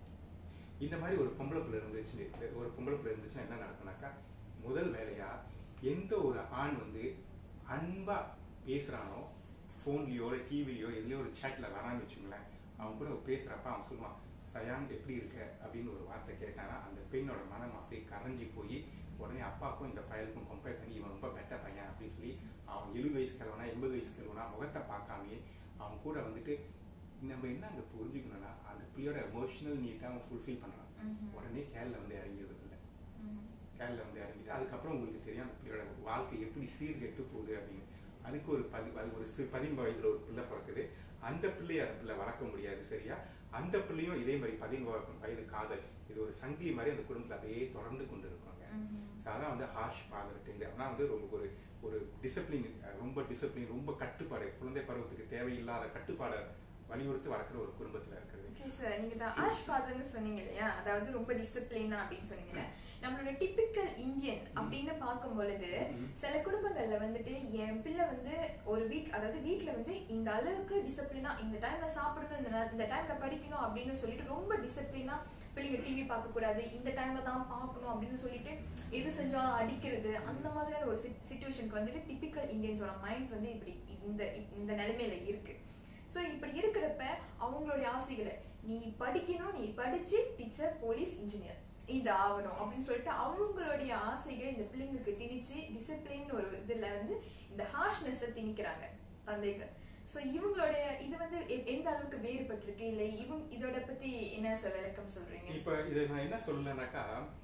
இந்த மாதிரி ஒரு பொம்பளை பிள்ளை இருந்துச்சு ஒரு பொம்பளை பிள்ளை இருந்துச்சுன்னா என்ன நடக்கும்னாக்கா முதல் வேலையா எந்த ஒரு ஆண் வந்து அன்பா பேசுறானோ ஃபோன்லயோ டிவிலையோ எதுலயோ ஒரு சேட்ல வரான்னு வச்சுங்களேன் அவன் கூட பேசுறப்ப அவன் சொல்லுவான் சயான் எப்படி இருக்க அப்படின்னு ஒரு வார்த்தை கேட்டானா அந்த பெண்ணோட மனம் அப்படியே கரைஞ்சி போய் உடனே அப்பாவுக்கும் இந்த பயலுக்கும் கம்பேர் பண்ணி இவன் ரொம்ப பெட்ட பையன் அப்படின்னு சொல்லி அவன் எழுபது வயசு கிழவனா எண்பது வயசு கிழவனா முகத்தை பார்க்காமயே அவன் கூட வந்துட்டு நம்ம என்ன அங்க புரிஞ்சுக்கணும்னா அந்த பிள்ளையோட எமோஷனல் நீட்டை அவன் ஃபுல்ஃபில் பண்றான் ம்ஹும். உடனே கேரள வந்து இறங்கிடுறது இல்லை ம்ஹும். கேரள வந்து இறங்கிட்டு அதுக்கப்புறம் உங்களுக்கு தெரியும் அந்த பிள்ளையோட வாழ்க்கை எப்படி சீர்கெட்டு போகுது அப்படின்னு அதுக்கு ஒரு பதி அது ஒரு சிறு பதின்பு வயதுல ஒரு பிள்ளை பிறக்குது அந்த பிள்ளைய அந்த பிள்ளை வளர்க்க முடியாது சரியா அந்த பிள்ளையும் இதே மாதிரி பதின்பு வயது காதல் இது ஒரு சங்கிலி மாதிரி அந்த குடும்பத்துல அப்படியே தொடர்ந்து கொண்டு இருக்காங்க ம்ஹும். So அதான் வந்து ஹார்ஷ் ஃபாதர்ட்டு ஆனால் வந்து ரொம்ப ஒரு ஒரு டிசிப்ளின் ரொம்ப டிசிப்ளின் ரொம்ப கட்டுப்பாடு குழந்தை பருவத்துக்கு தேவையில்லாத கட்டுப்பாடை வலியுறுத்தி வளர்க்குற ஒரு குடும்பத்துல இருக்கிறது ஓகே சார் நீங்க தான் ஆஷ் ஃபாதர்னு சொன்னீங்க இல்லையா அதாவது ரொம்ப டிசிப்ளினா அப்படின்னு சொன்னீங்க நம்மளோட டிபிக்கல் இந்தியன் அப்படின்னு பார்க்கும் பொழுது ம். சில குடும்பங்கள்ல வந்துட்டு என் பிள்ளை வந்து ஒரு வீக் அதாவது வீட்ல வந்து இந்த அளவுக்கு டிசிப்ளினா இந்த டைம்ல சாப்பிடணும் இந்த நே- இந்த டைம்ல படிக்கணும் அப்படின்னு சொல்லிட்டு ரொம்ப டிசிப்ளினா பிள்ளைங்க டிவி பார்க்க கூடாது இந்த டைம்ல தான் பார்க்கணும் அப்படின்னு சொல்லிட்டு எது செஞ்சாலும் அடிக்கிறது அந்த மாதிரியான ஒரு சுச்சுவேஷனுக்கு வந்துட்டு டிபிக்கல் இந்தியன்ஸோட மைண்ட்ஸ் வந்து இப்படி இந்த இந்த நிலைமையில இருக்கு ஸோ இப்படி இருக்கிறப்ப அவங்களுடைய ஆசைகளை நீ படிக்கணும் நீ படிச்சு டீச்சர் போலீஸ் இன்ஜினியர் இது ஆகணும் அப்படின்னு சொல்லிட்டு அவங்களுடைய ஆசைகளை இந்த பிள்ளைங்களுக்கு திணிச்சு டிசிப்ளின் ஒரு இதுல வந்து இந்த ஹார்ஷ்னஸை திணிக்கிறாங்க தந்தைகள் ஸோ இவங்களுடைய இது வந்து எ- எந்த அளவுக்கு வேறுபட்டிருக்கு இல்லை இவங்க இதோட பத்தி என்ன சார் விளக்கம் சொல்றீங்க இப்ப இதை நான் என்ன சொல்லலைனாக்கா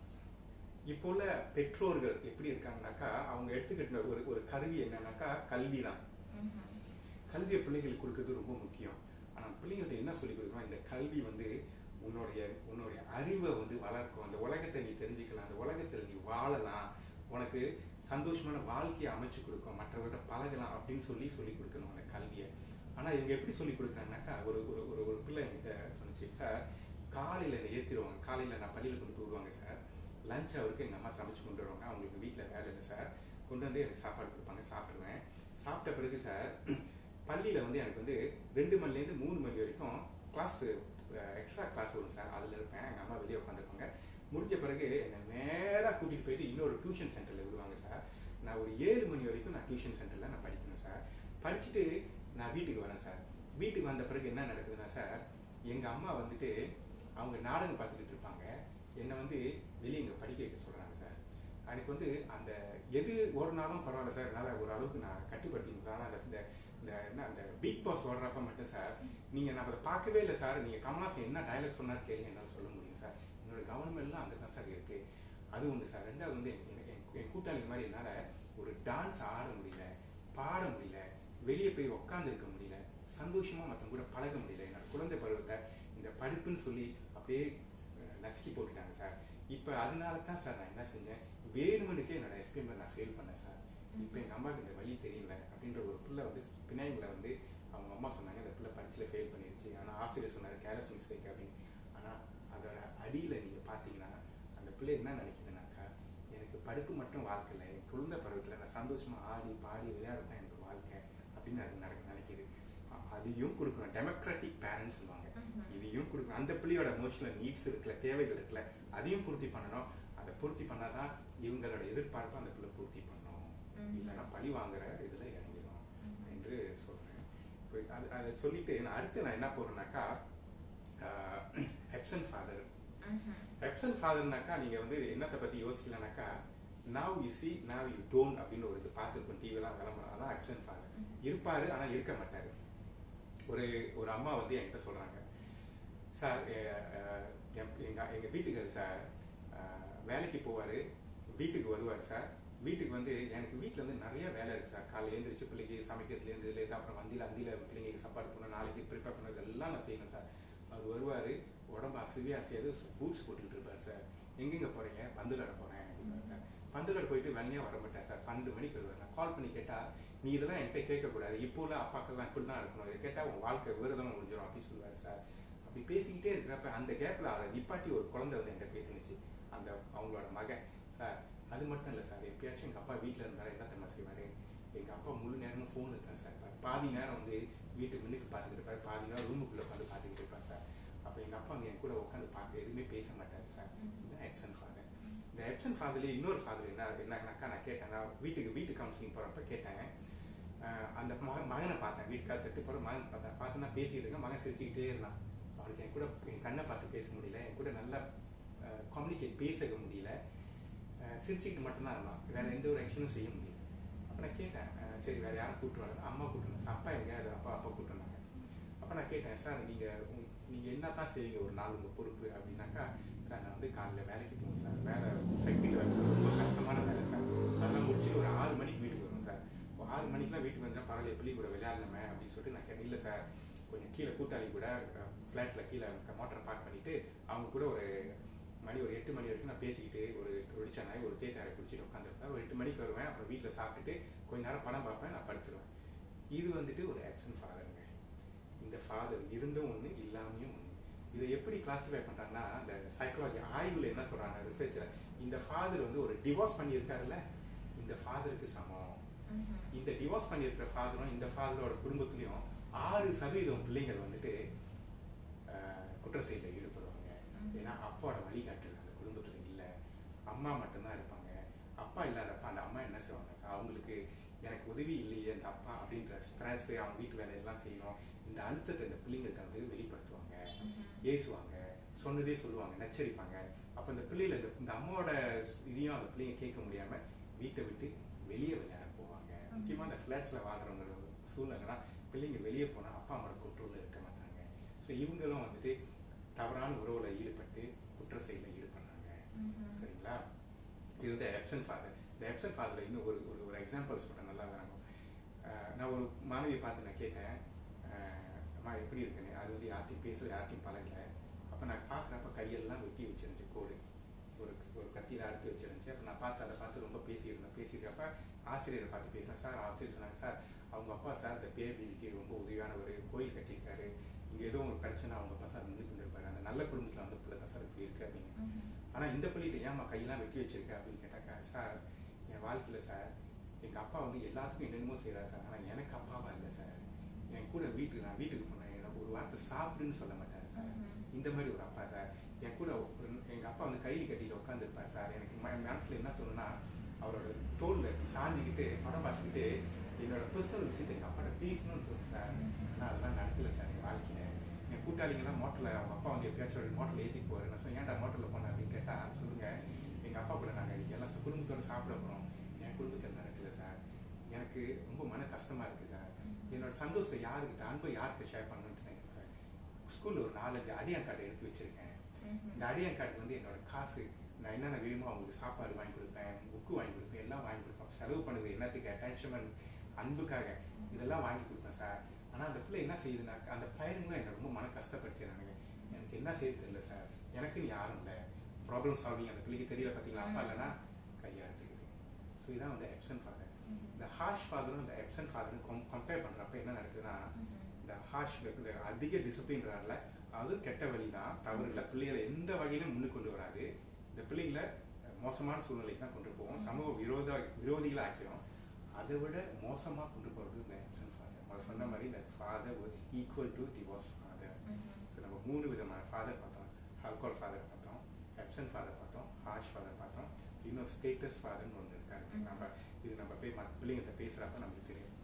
இப்போ உள்ள பெற்றோர்கள் எப்படி இருக்காங்கனாக்கா அவங்க எடுத்துக்கிட்ட ஒரு ஒரு கருவி என்னன்னாக்கா கல்வி தான் ம்ஹும். கல்வியை பிள்ளைகளுக்கு கொடுக்கறது ரொம்ப முக்கியம் ஆனா பிள்ளைங்களுக்கு என்ன சொல்லி கொடுக்கணும் இந்த கல்வி வந்து உன்னுடைய உன்னுடைய அறிவை வந்து வளர்க்கும் அந்த உலகத்தை நீ தெரிஞ்சுக்கலாம் அந்த உலகத்தில் நீ வாழலாம் உனக்கு சந்தோஷமான வாழ்க்கையை அமைச்சு கொடுக்கும் மற்றவர்கிட்ட பழகலாம் அப்படின்னு சொல்லி சொல்லி கொடுக்கணும் அந்த கல்வியை ஆனா இவங்க எப்படி சொல்லி கொடுக்குறாங்கனாக்கா ஒரு ஒரு ஒரு ஒரு பிள்ளை என்கிட்ட சொன்னிச்சு சார் காலையில என்னை ஏத்திடுவாங்க காலையில நான் பள்ளியில கொண்டு போய் விடுவாங்க சார் லஞ்ச் அவருக்கு எங்க அம்மா சமைச்சு கொண்டு வருவாங்க அவங்களுக்கு வீட்ல வேலை இல்லை சார் கொண்டு வந்து எனக்கு சாப்பாடு கொடுப்பாங்க சாப்பிடுவேன் சாப்பிட்ட பிறகு சார் பள்ளியில வந்து எனக்கு வந்து ரெண்டு மணிலேருந்து மூணு மணி வரைக்கும் கிளாஸ் எக்ஸ்ட்ரா கிளாஸ் வரும் சார் அதில் இருப்பேன் எங்கள் அம்மா வெளியே உட்காந்துருப்பாங்க முடிஞ்ச பிறகு என்னை நேராக கூட்டிகிட்டு போயிட்டு இன்னொரு டியூஷன் சென்டரில் விடுவாங்க சார் நான் ஒரு ஏழு மணி வரைக்கும் நான் டியூஷன் சென்டரில் நான் படிக்கணும் சார் படிச்சுட்டு நான் வீட்டுக்கு வரேன் சார் வீட்டுக்கு வந்த பிறகு என்ன நடக்குதுன்னா சார் எங்கள் அம்மா வந்துட்டு அவங்க நாடகம் பார்த்துக்கிட்டு இருப்பாங்க என்னை வந்து வெளியே இங்கே படிக்க வைக்க சொல்கிறாங்க சார் எனக்கு வந்து அந்த எது ஓடினாலும் பரவாயில்ல சார் என்னால் ஒரு அளவுக்கு நான் கட்டுப்படுத்திங்க சார் ஆனால் அந்த இந்த இந்த என்ன அந்த பிக் பாஸ் ஓடுறப்ப மட்டும் சார் நீங்கள் நான் அதை பார்க்கவே இல்லை சார் நீங்கள் கமலாசன் என்ன டயலாக் சொன்னார் கேளுங்க என்னால் சொல்ல முடியும் சார் என்னோட கவனம் எல்லாம் அங்கே தான் சார் இருக்கு அது ஒன்று சார் ரெண்டாவது வந்து என் என் என் கூட்டாளி மாதிரி என்னால் ஒரு டான்ஸ் ஆட முடியல பாட முடியல வெளியே போய் உட்காந்துருக்க முடியல சந்தோஷமா மற்றவங்க கூட பழக முடியல என்னோட குழந்தை பருவத்தை இந்த படிப்புன்னு சொல்லி அப்படியே அஹ், நசுக்கி போட்டுட்டாங்க சார் இப்போ அதனால தான் சார் நான் என்ன செஞ்சேன் வேணுமனுக்கே என்னோட எக்ஸ்பீரியன்ஸ் நான் ஃபெயில் பண்ணேன் சார் இப்போ எங்கள் அம்மாவுக்கு இந்த வழி தெரியல அப்படின்ற ஒரு பிள்ளை வந்து பினாயில வந்து அவங்க அம்மா சொன்னாங்க இந்த பிள்ளை பரீட்சையில் ஃபெயில் பண்ணிருச்சு ஆனால் ஆசிரியர் சொன்னார் கேர்லெஸ் மிஸ்டேக் அப்படின்னு ஆனால் அதோட அடியில் நீங்கள் பார்த்தீங்கன்னா அந்த பிள்ளை என்ன நினைக்குதுனாக்கா எனக்கு படிப்பு மட்டும் வாழ்க்கை இல்லை என் குழந்தை பருவத்தில் நான் சந்தோஷமா ஆடி பாடி விளையாடுறது தான் எனக்கு வாழ்க்கை அப்படின்னு அது நடக்க நினைக்குது அ- அதையும் கொடுக்கணும் டெமோக்ராட்டிக் பேரண்ட்ஸ் சொல்லுவாங்க ம்ஹும். இதையும் கொடுக்கணும் அந்த பிள்ளையோட எமோஷனல் நீட்ஸ் இருக்குல்ல தேவைகள் இருக்குல்ல அதையும் பூர்த்தி பண்ணணும் அதை பூர்த்தி பண்ணாதான் இவங்களோட எதிர்பார்ப்பை அந்த பிள்ளை பூர்த்தி பண்ணும் ம்ஹும். இல்லைன்னா பழி வாங்குற இதுல இறங்கிடும் ம்ஹும். என்று சொல்றேன் போய் அது அதை சொல்லிட்டு நான் அடுத்து நான் என்ன போடுறேன்னாக்கா ஹெப்சன் ஃபாதர் ம்ஹும். ஹெப்சன் ஃபாதர்னாக்கா நீங்க வந்து என்னத்தை பத்தி யோசிக்கலனாக்கா now you see now you don't அப்படின்னு ஒரு இது பார்த்துருப்போம் டிவிலாம் விளம்பரம் அதான் ஹெப்சன் ஃபாதர் இருப்பாரு ஆனா இருக்க மாட்டாரு ஒரு ஒரு அம்மா வந்து என்கிட்ட சொல்றாங்க சார் எ- அஹ், என்- எங்க எங்க வீட்டுக்காரு சார் அஹ், வேலைக்கு போவாரு வீட்டுக்கு வருவார் சார் வீட்டுக்கு வந்து எனக்கு வீட்டில் வந்து நிறைய வேலை இருக்கு சார் காலையில் எழுந்திரிச்சு பிள்ளைக்கு சமைக்கிறதுலேருந்து இதுலேருந்து அப்புறம் வந்தியில் அந்தியில் பிள்ளைங்களுக்கு சாப்பாடு பண்ணணும் நாளைக்கு ப்ரிப்பேர் பண்ணது எல்லாம் நான் செய்யணும் சார் அவர் வருவார் உடம்பு அசதியாக அசையாது பூட்ஸ் போட்டுக்கிட்டு இருப்பார் சார் எங்கெங்க போகிறீங்க பந்துலட போகிறேன் அப்படின்னாரு சார் பந்துலட போயிட்டு வெள்ளையாக வர மாட்டேன் சார் பன்னெண்டு மணிக்கு வருவார் நான் கால் பண்ணி கேட்டால் நீ இதெல்லாம் என்கிட்ட கேட்கக்கூடாது இப்போ உள்ள அப்பாக்கெல்லாம் இப்படி தான் இருக்கணும் இதை கேட்டால் உன் வாழ்க்கை விரதம் முடிஞ்சிடும் அப்படின்னு சொல்லுவார் சார் அப்படி பேசிக்கிட்டே இருக்கிறப்ப அந்த கேப்ல அதை நிப்பாட்டி ஒரு குழந்தை வந்து என்கிட்ட பேசினுச்சு அந்த அவங்களோட மகன் சார் அது மட்டும் இல்லை சார் எப்பயாச்சும் எங்கள் அப்பா வீட்டில் இருந்தாரு என்ன தெரியுமா செய்வார் எங்கள் அப்பா முழு நேரமும் ஃபோன் இருக்கார் சார் பாரு. பாதி நேரம் வந்து வீட்டு முன்னுக்கு பார்த்துக்கிட்டு இருப்பார் பாதி நேரம் ரூமுக்குள்ளே உட்காந்து பார்த்துக்கிட்டு இருப்பார் சார் அப்போ எங்கள் அப்பா வந்து என் கூட உட்காந்து பார்க்க எதுவுமே பேச மாட்டார் சார் இதுதான் எப்சன் ஃபாதர் இந்த எப்சன் ஃபாதர்லேயே இன்னொரு ஃபாதர் என்ன என்னன்னாக்கா நான் கேட்டேன் நான் வீட்டுக்கு வீட்டு கவுன்சிலிங் போகிறப்ப கேட்டேன் அஹ் அந்த மகன் மகனை பார்த்தேன் வீட்டுக்கார தட்டு போகிற மகன் பார்த்தேன் பார்த்து நான் பேசிக்கிட்டு இருக்கேன் மகன் சிரிச்சுக்கிட்டே இருந்தான் அவனுக்கு என் கூட என் கண்ணை பார்த்து பேச முடியல என் கூட நல்லா கம்யூனிகேட் பேச முடியல அஹ் சிரிச்சுக்கிட்டு மட்டும்தான் இருந்தான் வேற எந்த ஒரு ஆக்ஷனும் செய்ய முடியல அப்போ நான் கேட்டேன் அஹ் சரி வேற யாரும் கூப்பிட்டு வராங்க அம்மா கூப்பிட்டு வந்தாங்க அப்பா எங்க அது அப்பா அப்பா கூப்பிட்டு வந்தாங்க அப்போ நான் கேட்டேன் சார் நீங்க உங்க- நீங்க என்ன தான் செய்வீங்க ஒரு நாள் உங்க பொறுப்பு அப்படின்னாக்கா சார் நான் வந்து காலைல வேலைக்கு போகணும் சார் வேலை ஃபேக்ட்ரியில் வேலை சார் ரொம்ப கஷ்டமான வேலை சார் அதெல்லாம் முடிச்சுட்டு ஒரு ஆறு மணிக்கு வீட்டுக்கு வருவோம் சார் ஒரு ஆறு மணிக்கெலாம் வீட்டுக்கு வந்தால் பரவாயில்ல பிள்ளை கூட விளையாடலாமே அப்படின்னு சொல்லிட்டு நான் கேட்டேன் இல்லை சார் கொஞ்சம் கீழே கூட்டாளி கூட ஃப்ளாட்டில் கீழே மோட்டரை பார்க் பண்ணிட்டு அவங்க கூட ஒரு மணி ஒரு எட்டு மணி வரைக்கும் நான் பேசிக்கிட்டு ஒரு ஒழிச்சானாய் ஒரு தேத்தாரை குடிச்சிட்டு உட்காந்துருப்பேன் ஒரு எட்டு மணிக்கு வருவேன் அப்புறம் வீட்டில் சாப்பிட்டுட்டு கொஞ்ச நேரம் படம் பார்ப்பேன் நான் படுத்துருவேன் இது வந்துட்டு ஒரு ஆக்ஷன் ஃபாதருங்க இந்த ஃபாதர் இருந்தும் ஒன்று இல்லாமையும் ஒன்று இதை எப்படி கிளாசிஃபை பண்றாங்கன்னா இந்த சைக்காலஜி ஆய்வுல என்ன சொல்றாங்க ரிசர்ச்ல இந்த ஃபாதர் வந்து ஒரு டிவோர்ஸ் பண்ணியிருக்காருல்ல இந்த ஃபாதருக்கு சமம் ம்ஹும். இந்த டிவோர்ஸ் பண்ணியிருக்கிற ஃபாதரும் இந்த ஃபாதரோட குடும்பத்திலையும் ஆறு சதவீதம் பிள்ளைங்கள் வந்துட்டு ஆஹ், குற்ற செயலில் ஈடுபடுவாங்க ம். ஏன்னா அப்பாவோட வழிகாட்டல் அந்த குடும்பத்துல இல்லை அம்மா மட்டும்தான் இருப்பாங்க அப்பா இல்லாதப்ப அந்த அம்மா என்ன செய்வாங்க அவங்களுக்கு எனக்கு உதவி இல்லையே அந்த அப்பா அப்படின்ற ஸ்ட்ரெஸ் அவங்க வீட்டு வேலையெல்லாம் செய்யணும் இந்த அழுத்தத்தை இந்த பிள்ளைங்களுக்கு வந்து வெளிப்படுத்துவாங்க ம்ஹும். ஏசுவாங்க சொன்னதே சொல்லுவாங்க நச்சரிப்பாங்க அப்ப இந்த பிள்ளைல இந்த இந்த அம்மாவோட இதையும் அந்த பிள்ளைங்க கேட்க முடியாம வீட்டை விட்டு வெளியே விளையாட போவாங்க முக்கியமா இந்த ஃபிளாட்ஸ்ல வாழ்றவங்க சூழ்நிலைனா பிள்ளைங்க வெளியே போனா அப்பா அம்மாவோட கண்ட்ரோல்ல இருக்க மாட்டாங்க ஸோ இவங்களும் வந்துட்டு தவறான உறவுல ஈடுபட்டு குற்ற செயலில் ஈடுபடுறாங்க ம்ஹும். சரிங்களா இது வந்து எப்சன் ஃபாதர் இந்த எப்சன் ஃபாதர்ல இன்னும் ஒரு ஒரு ஒரு எக்ஸாம்பிள் சொல்றேன் நல்லா வராங்க நான் ஒரு மாணவியை பார்த்து நான் கேட்டேன் அஹ், அம்மா எப்படி இருக்குன்னு அது வந்து யார்ட்டையும் பேசல யார்ட்டையும் பழகல அப்போ நான் பார்க்குறப்ப கையெல்லாம் வெட்டி வச்சிருந்துச்சு கோடு ஒரு ஒரு கத்தியில் அறுத்து வச்சிருந்துச்சு அப்போ நான் பார்த்து அதை பார்த்து ரொம்ப பேசியிருந்தேன் பேசியிருக்கப்ப ஆசிரியரை பார்த்து பேசினேன் சார் ஆசிரியர் சொன்னாங்க சார் அவங்க அப்பா சார் இந்த பேபிக்கு ரொம்ப உதவியான ஒரு கோயில் கட்டியிருக்காரு இங்கே ஏதோ ஒரு பிரச்சனை அவங்க அப்பா சார் நின்று இருப்பாரு அந்த நல்ல குடும்பத்தில் வந்து பிள்ளை தான் சார் இப்படி இருக்கு அப்படின்னு ம்ஹும். ஆனா இந்த பிள்ளைகிட்ட ஏன்மா கையெல்லாம் வெட்டி வச்சிருக்க அப்படின்னு கேட்டாக்கா சார் என் வாழ்க்கையில சார் எங்க அப்பா வந்து எல்லாத்துக்கும் என்னென்னமோ செய்யறாரு சார் ஆனா எனக்கு அப்பாவா இல்லை சார் என் கூட வீட்டுக்கு நான் வீட்டுக்கு போனேன் எனக்கு ஒரு வார்த்தை சாப்பிடுன்னு சொல்ல மாட்டாரு சார் ம்ஹும். இந்த மாதிரி ஒரு அப்பா சார் என் கூட ஒரு- எங்க அப்பா வந்து கைலி கட்டிட்டு உட்காந்துருப்பார் சார் எனக்கு ம- மனசுல என்ன தோணுன்னா அவரோட தோல்ல இப்படி சாஞ்சுக்கிட்டு படம் பார்த்துக்கிட்டு என்னோட பர்சனல் விஷயத்தை எங்க அப்பாட்ட பேசணும்னு தோணும் சார் ஆனா அதெல்லாம் நடக்கல சார் என் வாழ்க்கையில என் கூட்டாளிங்கெல்லாம் மோட்டரில் அவங்க அப்பா வந்து எப்பயாச்சும் மோட்டரில் ஏற்றி போவார் நான் சொன்னேன் ஏன்டா மோட்டரில் போனேன் அப்படின்னு கேட்டா சொல்லுங்க எங்க அப்பா கூட நாங்கள் இன்னைக்கு எல்லாம் ச- குடும்பத்தோட சாப்பிட போறோம் என் குடும்பத்தில் நடக்கல சார் எனக்கு ரொம்ப மன கஷ்டமா இருக்கு சார் என்னோட சந்தோஷத்தை யாருக்கிட்ட அன்பை யாருக்கு ஷேர் பண்ணணும்னு நினைக்கிறேன் ஸ்கூல்ல ஒரு நாலஞ்சு அடியான் கார்டு எடுத்து வச்சிருக்கேன் ம்ஹும். இந்த அடியான் கார்டு வந்து என்னோட காசு நான் என்னென்ன வேணுமோ அவங்களுக்கு சாப்பாடு வாங்கி கொடுப்பேன் புக்கு வாங்கி கொடுப்பேன் எல்லாம் வாங்கி கொடுப்பேன் செலவு பண்ணுது என்னத்துக்கு அட்டாச்மெண்ட் அன்புக்காக இதெல்லாம் வாங்கி கொடுப்பேன் சார் ஆனா அந்த பிள்ளை என்ன செய்யுதுன்னா அந்த பையனுங்களும் என்னை ரொம்ப மன கஷ்டப்படுத்திடுறாங்க எனக்கு என்ன செய்ய தெரியல சார் எனக்குன்னு யாரும் இல்லை ப்ராப்ளம் சால்விங் அந்த பிள்ளைக்கு தெரியல பார்த்தீங்களா அப்பா இல்லைன்னா கையா எடுத்துக்குது ஸோ இதான் வந்து எப்சன் ஃபாதர் ம்ஹும். இந்த ஹாஷ் ஃபாதரும் இந்த எப்சன் ஃபாதரும் கம்பேர் பண்றப்ப என்ன நடக்குதுன்னா ம்ஹும். இந்த ஹாஷ் இந்த அதிக டிசிப்ளின்றால அது கெட்ட வழி தான் தவறு இல்லை பிள்ளைகளை எந்த வகையிலும் முன்னுக்கு கொண்டு வராது இந்த பிள்ளைங்களை மோசமான சூழ்நிலைக்கு தான் கொண்டு போவோம் சமூக விரோத விரோதிகளை ஆக்கிடும் அதை விட மோசமா கொண்டு போறது இந்த எப்சன் ஃபாதர் அவர் சொன்ன மாதிரி இந்த father equal to divorce father ம்ஹும். நம்ம மூணு விதமான ஃபாதர் பார்த்தோம் ஆல்கோல் ஃபாதர் பார்த்தோம் எப்சன் ஃபாதர் பார்த்தோம் ஹாஷ் ஃபாதர் பார்த்தோம் இன்னும் ஸ்டேட்டஸ் ஃபாதர்னு ஒன்று இருக்காரு ம். நம்ம இது நம்ம போய் மற்ற பிள்ளைங்கள்ட்ட பேசுறப்ப நமக்கு தெரியும்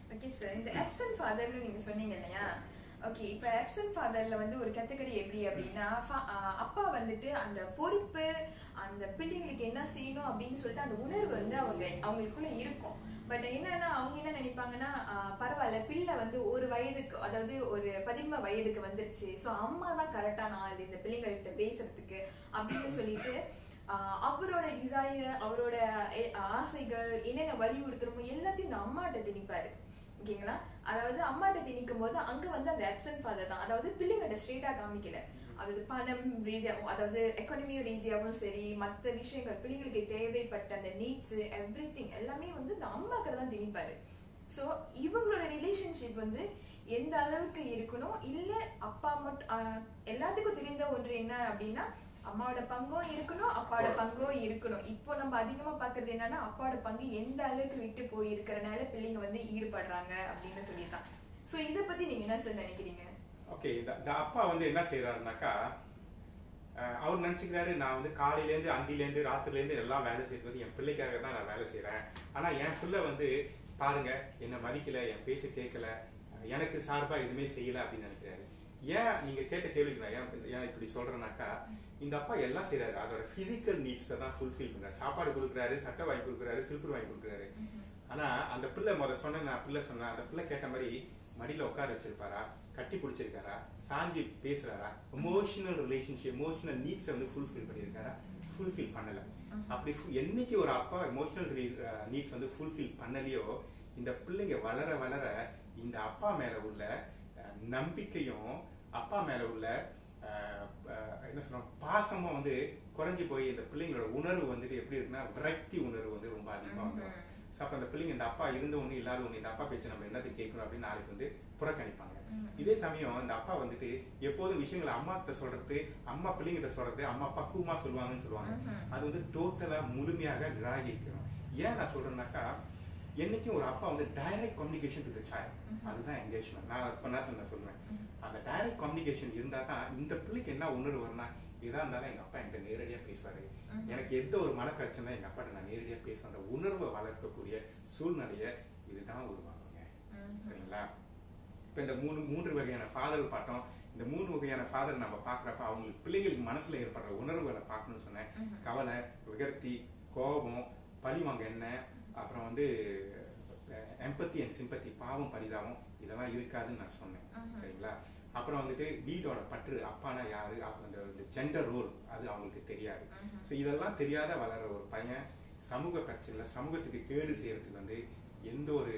ஓகே சார் இந்த absent ஃபாதர்னு நீங்க சொன்னீங்க இல்லையா ஓகே இப்போ absent ஃபாதர்ல வந்து ஒரு கேட்டகரி எப்படி அப்படின்னா fa- ஆஹ் அப்பா வந்துட்டு அந்த பொறுப்பு அந்த பிள்ளைங்களுக்கு என்ன செய்யணும் அப்படின்னு சொல்லிட்டு அந்த உணர்வு வந்து அவங்க அவங்களுக்குள்ள இருக்கும் பட் என்னன்னா அவங்க என்ன நினைப்பாங்கன்னா ஆஹ் பரவாயில்ல பிள்ளை வந்து ஒரு வயதுக்கு அதாவது ஒரு பதின்ம வயதுக்கு வந்துருச்சு ஸோ அம்மா தான் கரெக்டான ஆள் இந்த பிள்ளைங்கள்கிட்ட பேசுறதுக்கு அப்படின்னு சொல்லிட்டு ஆஹ் அவரோட டிசைர் அவரோட எ- ஆசைகள் என்னென்ன வலியுறுத்தணுமோ எல்லாத்தையும் இந்த அம்மாட்ட திணிப்பாரு ஓகேங்களா அதாவது அம்மாட்ட திணிக்கும் போது அங்க வந்து அந்த absent ஃபாதர் தான் அதாவது பிள்ளைங்கிட்ட ஸ்ட்ரெயிட்டா காமிக்கல அதாவது பணம் ரீதியாகவும் அதாவது எக்கானமி ரீதியாகவும் சரி மற்ற விஷயங்கள் பிள்ளைங்களுக்கு தேவைப்பட்ட அந்த நீட்ஸ் எவ்ரி எல்லாமே வந்து இந்த அம்மா கிட்ட தான் திணிப்பாரு ஸோ இவங்களோட ரிலேஷன்ஷிப் வந்து எந்த அளவுக்கு இருக்கணும் இல்ல அப்பா மட்டும் ஆஹ் எல்லாத்துக்கும் தெரிந்த ஒன்று என்ன அப்படின்னா அம்மாவோட பங்கும் இருக்கணும் அப்பாவோட பங்கும் இருக்கணும் இப்போ நம்ம அதிகமா பாக்குறது என்னன்னா அப்பாவோட பங்கு எந்த அளவுக்கு விட்டு போய் இருக்கிறனால பிள்ளைங்க வந்து ஈடுபடுறாங்க அப்படின்னு சொல்லியிருக்கான் ஸோ இதை பத்தி நீங்க என்ன சார் நினைக்கிறீங்க ஓகே இந்த இந்த அப்பா வந்து என்ன செய்யறாருனாக்கா அஹ், அவர் நினைச்சுக்கிறாரு நான் வந்து காலையிலேருந்து அந்திலேருந்து ராத்திரிலேருந்து எல்லாம் வேலை செய்யறது என் பிள்ளைக்காக தான் நான் வேலை செய்றேன் ஆனா என் பிள்ளை வந்து பாருங்க என்னை மதிக்கல என் பேச்சை கேட்கல எனக்கு சார்பா எதுவுமே செய்யல அப்படின்னு நினைக்கிறாரு ஏன் நீங்க கேட்ட கேள்விக்கு நான் ஏன் ஏன் இப்படி சொல்றேன்னாக்கா இந்த அப்பா எல்லாம் செய்றாரு அதோட பிசிக்கல் நீட்ஸை தான் ஃபுல்ஃபில் பண்றாரு சாப்பாடு கொடுக்குறாரு சட்டை வாங்கி கொடுக்குறாரு சில்பர் வாங்கி கொடுக்குறாரு ஆனா அந்த பிள்ளை முத சொன்ன நான் பிள்ளை சொன்னேன் அந்த பிள்ளை கேட்ட மாதிரி மடியில உட்கார வச்சிருப்பாரா கட்டி பிடிச்சிருக்காரா சாஞ்சி பேசுறாரா எமோஷனல் ரிலேஷன்ஷிப் எமோஷனல் நீட்ஸை வந்து ஃபுல்ஃபில் பண்ணியிருக்காரா ஃபுல்ஃபில் பண்ணல அப்படி fu- என்னைக்கு ஒரு அப்பா எமோஷனல் நீட்ஸ் வந்து ஃபுல்ஃபில் பண்ணலையோ இந்த பிள்ளைங்க வளர வளர இந்த அப்பா மேல உள்ள அஹ், நம்பிக்கையும் அப்பா மேல உள்ள அஹ், அஹ், என்ன சொல்றோம் பாசமும் வந்து குறைஞ்சு போய் இந்த பிள்ளைங்களோட உணர்வு வந்துட்டு எப்படி இருக்குன்னா விரக்தி உணர்வு வந்து ரொம்ப அதிகமா வந்துடும் ஸோ அப்போ அந்த பிள்ளைங்க இந்த அப்பா இருந்த ஒன்று இல்லாத ஒன்று இந்த அப்பா பேச்சு நம்ம என்னத்தை கேட்கணும் அப்படின்னு நாளைக்கு வந்து புறக்கணிப்பாங்க இதே சமயம் இந்த அப்பா வந்துட்டு எப்போதும் விஷயங்களை அம்மா கிட்ட சொல்றது அம்மா பிள்ளைங்கிட்ட சொல்றது அம்மா பக்குவமா சொல்லுவாங்கன்னு சொல்லுவாங்க அது வந்து டோட்டலா முழுமையாக நிராகரிக்கணும் ஏன் நான் சொல்றேன்னாக்கா என்னைக்கும் ஒரு அப்பா வந்து direct communication to the child அதுதான் என்கேஜ்மெண்ட் நான் இப்ப நேரத்தில் நான் சொல்லுவேன் அந்த டைரக்ட் கம்யூனிகேஷன் இருந்தா தான் இந்த பிள்ளைக்கு என்ன உணர்வு வரும்னா இதா இருந்தாலும் எங்க அப்பா என்கிட்ட நேரடியா பேசுவாரு எனக்கு எந்த ஒரு மனக்கட்சம் எங்க அப்பாட்ட நான் நேரடியா பேசுவேன் அந்த உணர்வை வளர்க்கக்கூடிய சூழ்நிலையை இதுதான் உருவாக்குங்க சரிங்களா இப்ப இந்த மூணு மூன்று வகையான ஃபாதர் பார்த்தோம் இந்த மூணு வகையான ஃபாதர் நம்ம பார்க்கறப்ப அவங்களுக்கு பிள்ளைங்களுக்கு மனசுல ஏற்படுற உணர்வுகளை பார்க்கணும்னு சொன்னேன் கவலை விகர்த்தி கோபம் பழிவாங்க என்ன அப்புறம் வந்து எம்பத்தி அண்ட் சிம்பத்தி பாவம் பரிதாபம் இதெல்லாம் இருக்காதுன்னு நான் சொன்னேன் சரிங்களா அப்புறம் வந்துட்டு வீட்டோட பற்று அப்பானா யாரு அப்புறம் இந்த ஜெண்டர் ரோல் அது அவங்களுக்கு தெரியாது ஸோ இதெல்லாம் தெரியாத வளர்ற ஒரு பையன் சமூக பிரச்சனைல சமூகத்துக்கு கேடு செய்யறதுக்கு வந்து எந்த ஒரு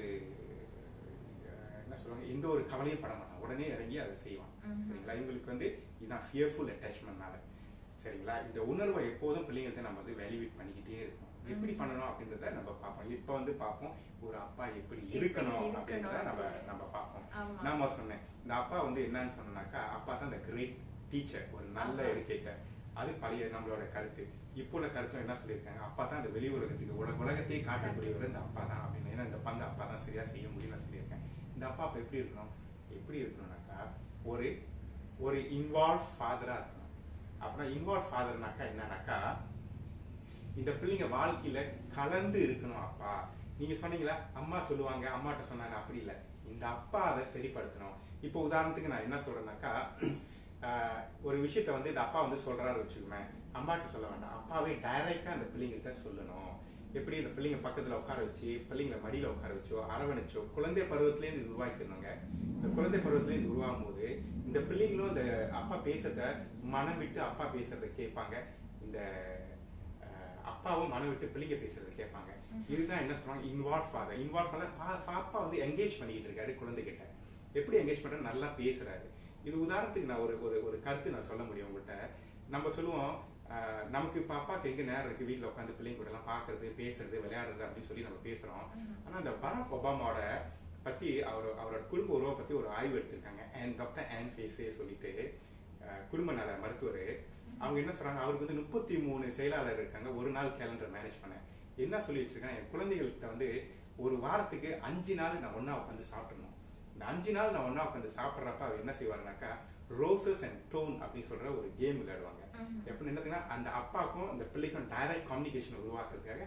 அஹ், என்ன சொல்லுவாங்க எந்த ஒரு கவலையும் பட மாட்டான் உடனே இறங்கி அதை செய்வான் சரிங்களா இவங்களுக்கு வந்து இதுதான் ஃபியர்ஃபுல் அட்டாச்மெண்ட்னால சரிங்களா இந்த உணர்வை எப்போதும் பிள்ளைங்கள்ட்ட நம்ம வந்து வேல்யூவேட் பண்ணிக்கிட்டே இருக்கணும் எப்படி பண்ணணும் அப்படின்றத நம்ம பார்ப்போம் இப்போ வந்து பார்ப்போம் ஒரு அப்பா எப்படி எப்படி இருக்கணும் இருக்கணும் அப்படின்றத நம்ம நம்ம பார்ப்போம் ஆமா. நாம சொன்னேன் இந்த அப்பா வந்து என்னன்னு சொன்னாக்கா அப்பா தான் இந்த கிரேட் டீச்சர் ஒரு நல்ல ஆமா. எடுக்கேட்டர் அது பழைய நம்மளோட கருத்து இப்போ உள்ள கருத்தும் என்ன சொல்லியிருக்காங்க அப்பா தான் இந்த வெளி உலகத்துக்கு உலக உலகத்தையே காட்டக்கூடியவர் இந்த அப்பா தான் அப்படின்னு ஏன்னா இந்த பங்கு அப்பா தான் சரியா செய்ய முடியும்னு சொல்லியிருக்கேன் இந்த அப்பா அப்ப எப்படி இருக்கணும் எப்படி இருக்கணும்னாக்கா ஒரு ஒரு இன்வால்வ் ஃபாதரா இருக்கணும் அப்புறம் இன்வால்வ் ஃபாதர்னாக்கா என்னன்னாக்கா இந்த பிள்ளைங்க வாழ்க்கையில கலந்து இருக்கணும் அப்பா நீங்க சொன்னீங்களா அம்மா சொல்லுவாங்க அம்மாட்ட சொன்னாங்க அப்படி இல்ல இந்த அப்பா அதை சரிப்படுத்தணும் இப்போ உதாரணத்துக்கு நான் என்ன சொல்றேன்னாக்கா ஆஹ், ஒரு விஷயத்த வந்து இந்த அப்பா வந்து சொல்றாரு வச்சுக்கோமே அம்மாட்ட சொல்ல வேண்டாம் அப்பாவே டைரக்டா அந்த பிள்ளைங்கள்ட்ட சொல்லணும் எப்படி இந்த பிள்ளைங்க பக்கத்துல உட்கார வச்சு பிள்ளைங்களை மடியில உட்கார வச்சோ அரவணைச்சோ குழந்தை பருவத்திலே இது உருவாக்கிடணுங்க இந்த குழந்தை பருவத்திலே இது உருவாகும் போது இந்த பிள்ளைங்களும் இந்த அப்பா பேசுறத மனம் விட்டு அப்பா பேசுறத கேட்பாங்க இந்த அஹ், அப்பாவும் மனம் விட்டு பிள்ளைங்க பேசுறத கேட்பாங்க இதுதான் என்ன சொல்றாங்க இன்வால்வ் ஃபாதர் இன்வால்வ் ஃபாதர் அப்பா வந்து என்கேஜ் பண்ணிக்கிட்டு இருக்காரு குழந்தைகிட்ட எப்படி என்கேஜ் பண்ற நல்லா பேசுறாரு இது உதாரணத்துக்கு நான் ஒரு ஒரு ஒரு கருத்து நான் சொல்ல முடியும் உங்கள்கிட்ட நம்ம சொல்லுவோம் அஹ், நமக்கு இப்ப அப்பாக்கு எங்க நேரம் இருக்கு வீட்ல உட்காந்து பிள்ளைங்க கூட எல்லாம் பாக்குறது பேசுறது விளையாடுறது அப்படின்னு சொல்லி நம்ம பேசுறோம் ஆனா இந்த பராக் ஒபாமாவோட பத்தி அவர் அவரோட குடும்ப உறவை பத்தி ஒரு ஆய்வு எடுத்திருக்காங்க அண்ட் டாக்டர் ஆன் ஃபேஸே சொல்லிட்டு அஹ், குடும்ப நல மருத்துவர் அவங்க என்ன சொல்றாங்க அவருக்கு வந்து முப்பத்தி மூணு செயலாளர் இருக்காங்க ஒரு நாள் கேலண்டர் மேனேஜ் பண்ண என்ன சொல்லி வச்சிருக்காங்க என் குழந்தைகள்கிட்ட வந்து ஒரு வாரத்துக்கு அஞ்சு நாள் நான் ஒண்ணா உட்காந்து சாப்பிடணும் இந்த அஞ்சு நாள் நான் ஒண்ணா உட்காந்து சாப்பிட்றப்ப அவர் என்ன செய்வாருனாக்கா ரோசஸ் அண்ட் டோன் அப்படின்னு சொல்ற ஒரு கேம் விளையாடுவாங்க எப்படி என்னதுன்னா அந்த அப்பாக்கும் அந்த பிள்ளைக்கும் டைரக்ட் கம்யூனிகேஷன் உருவாக்குறதுக்காக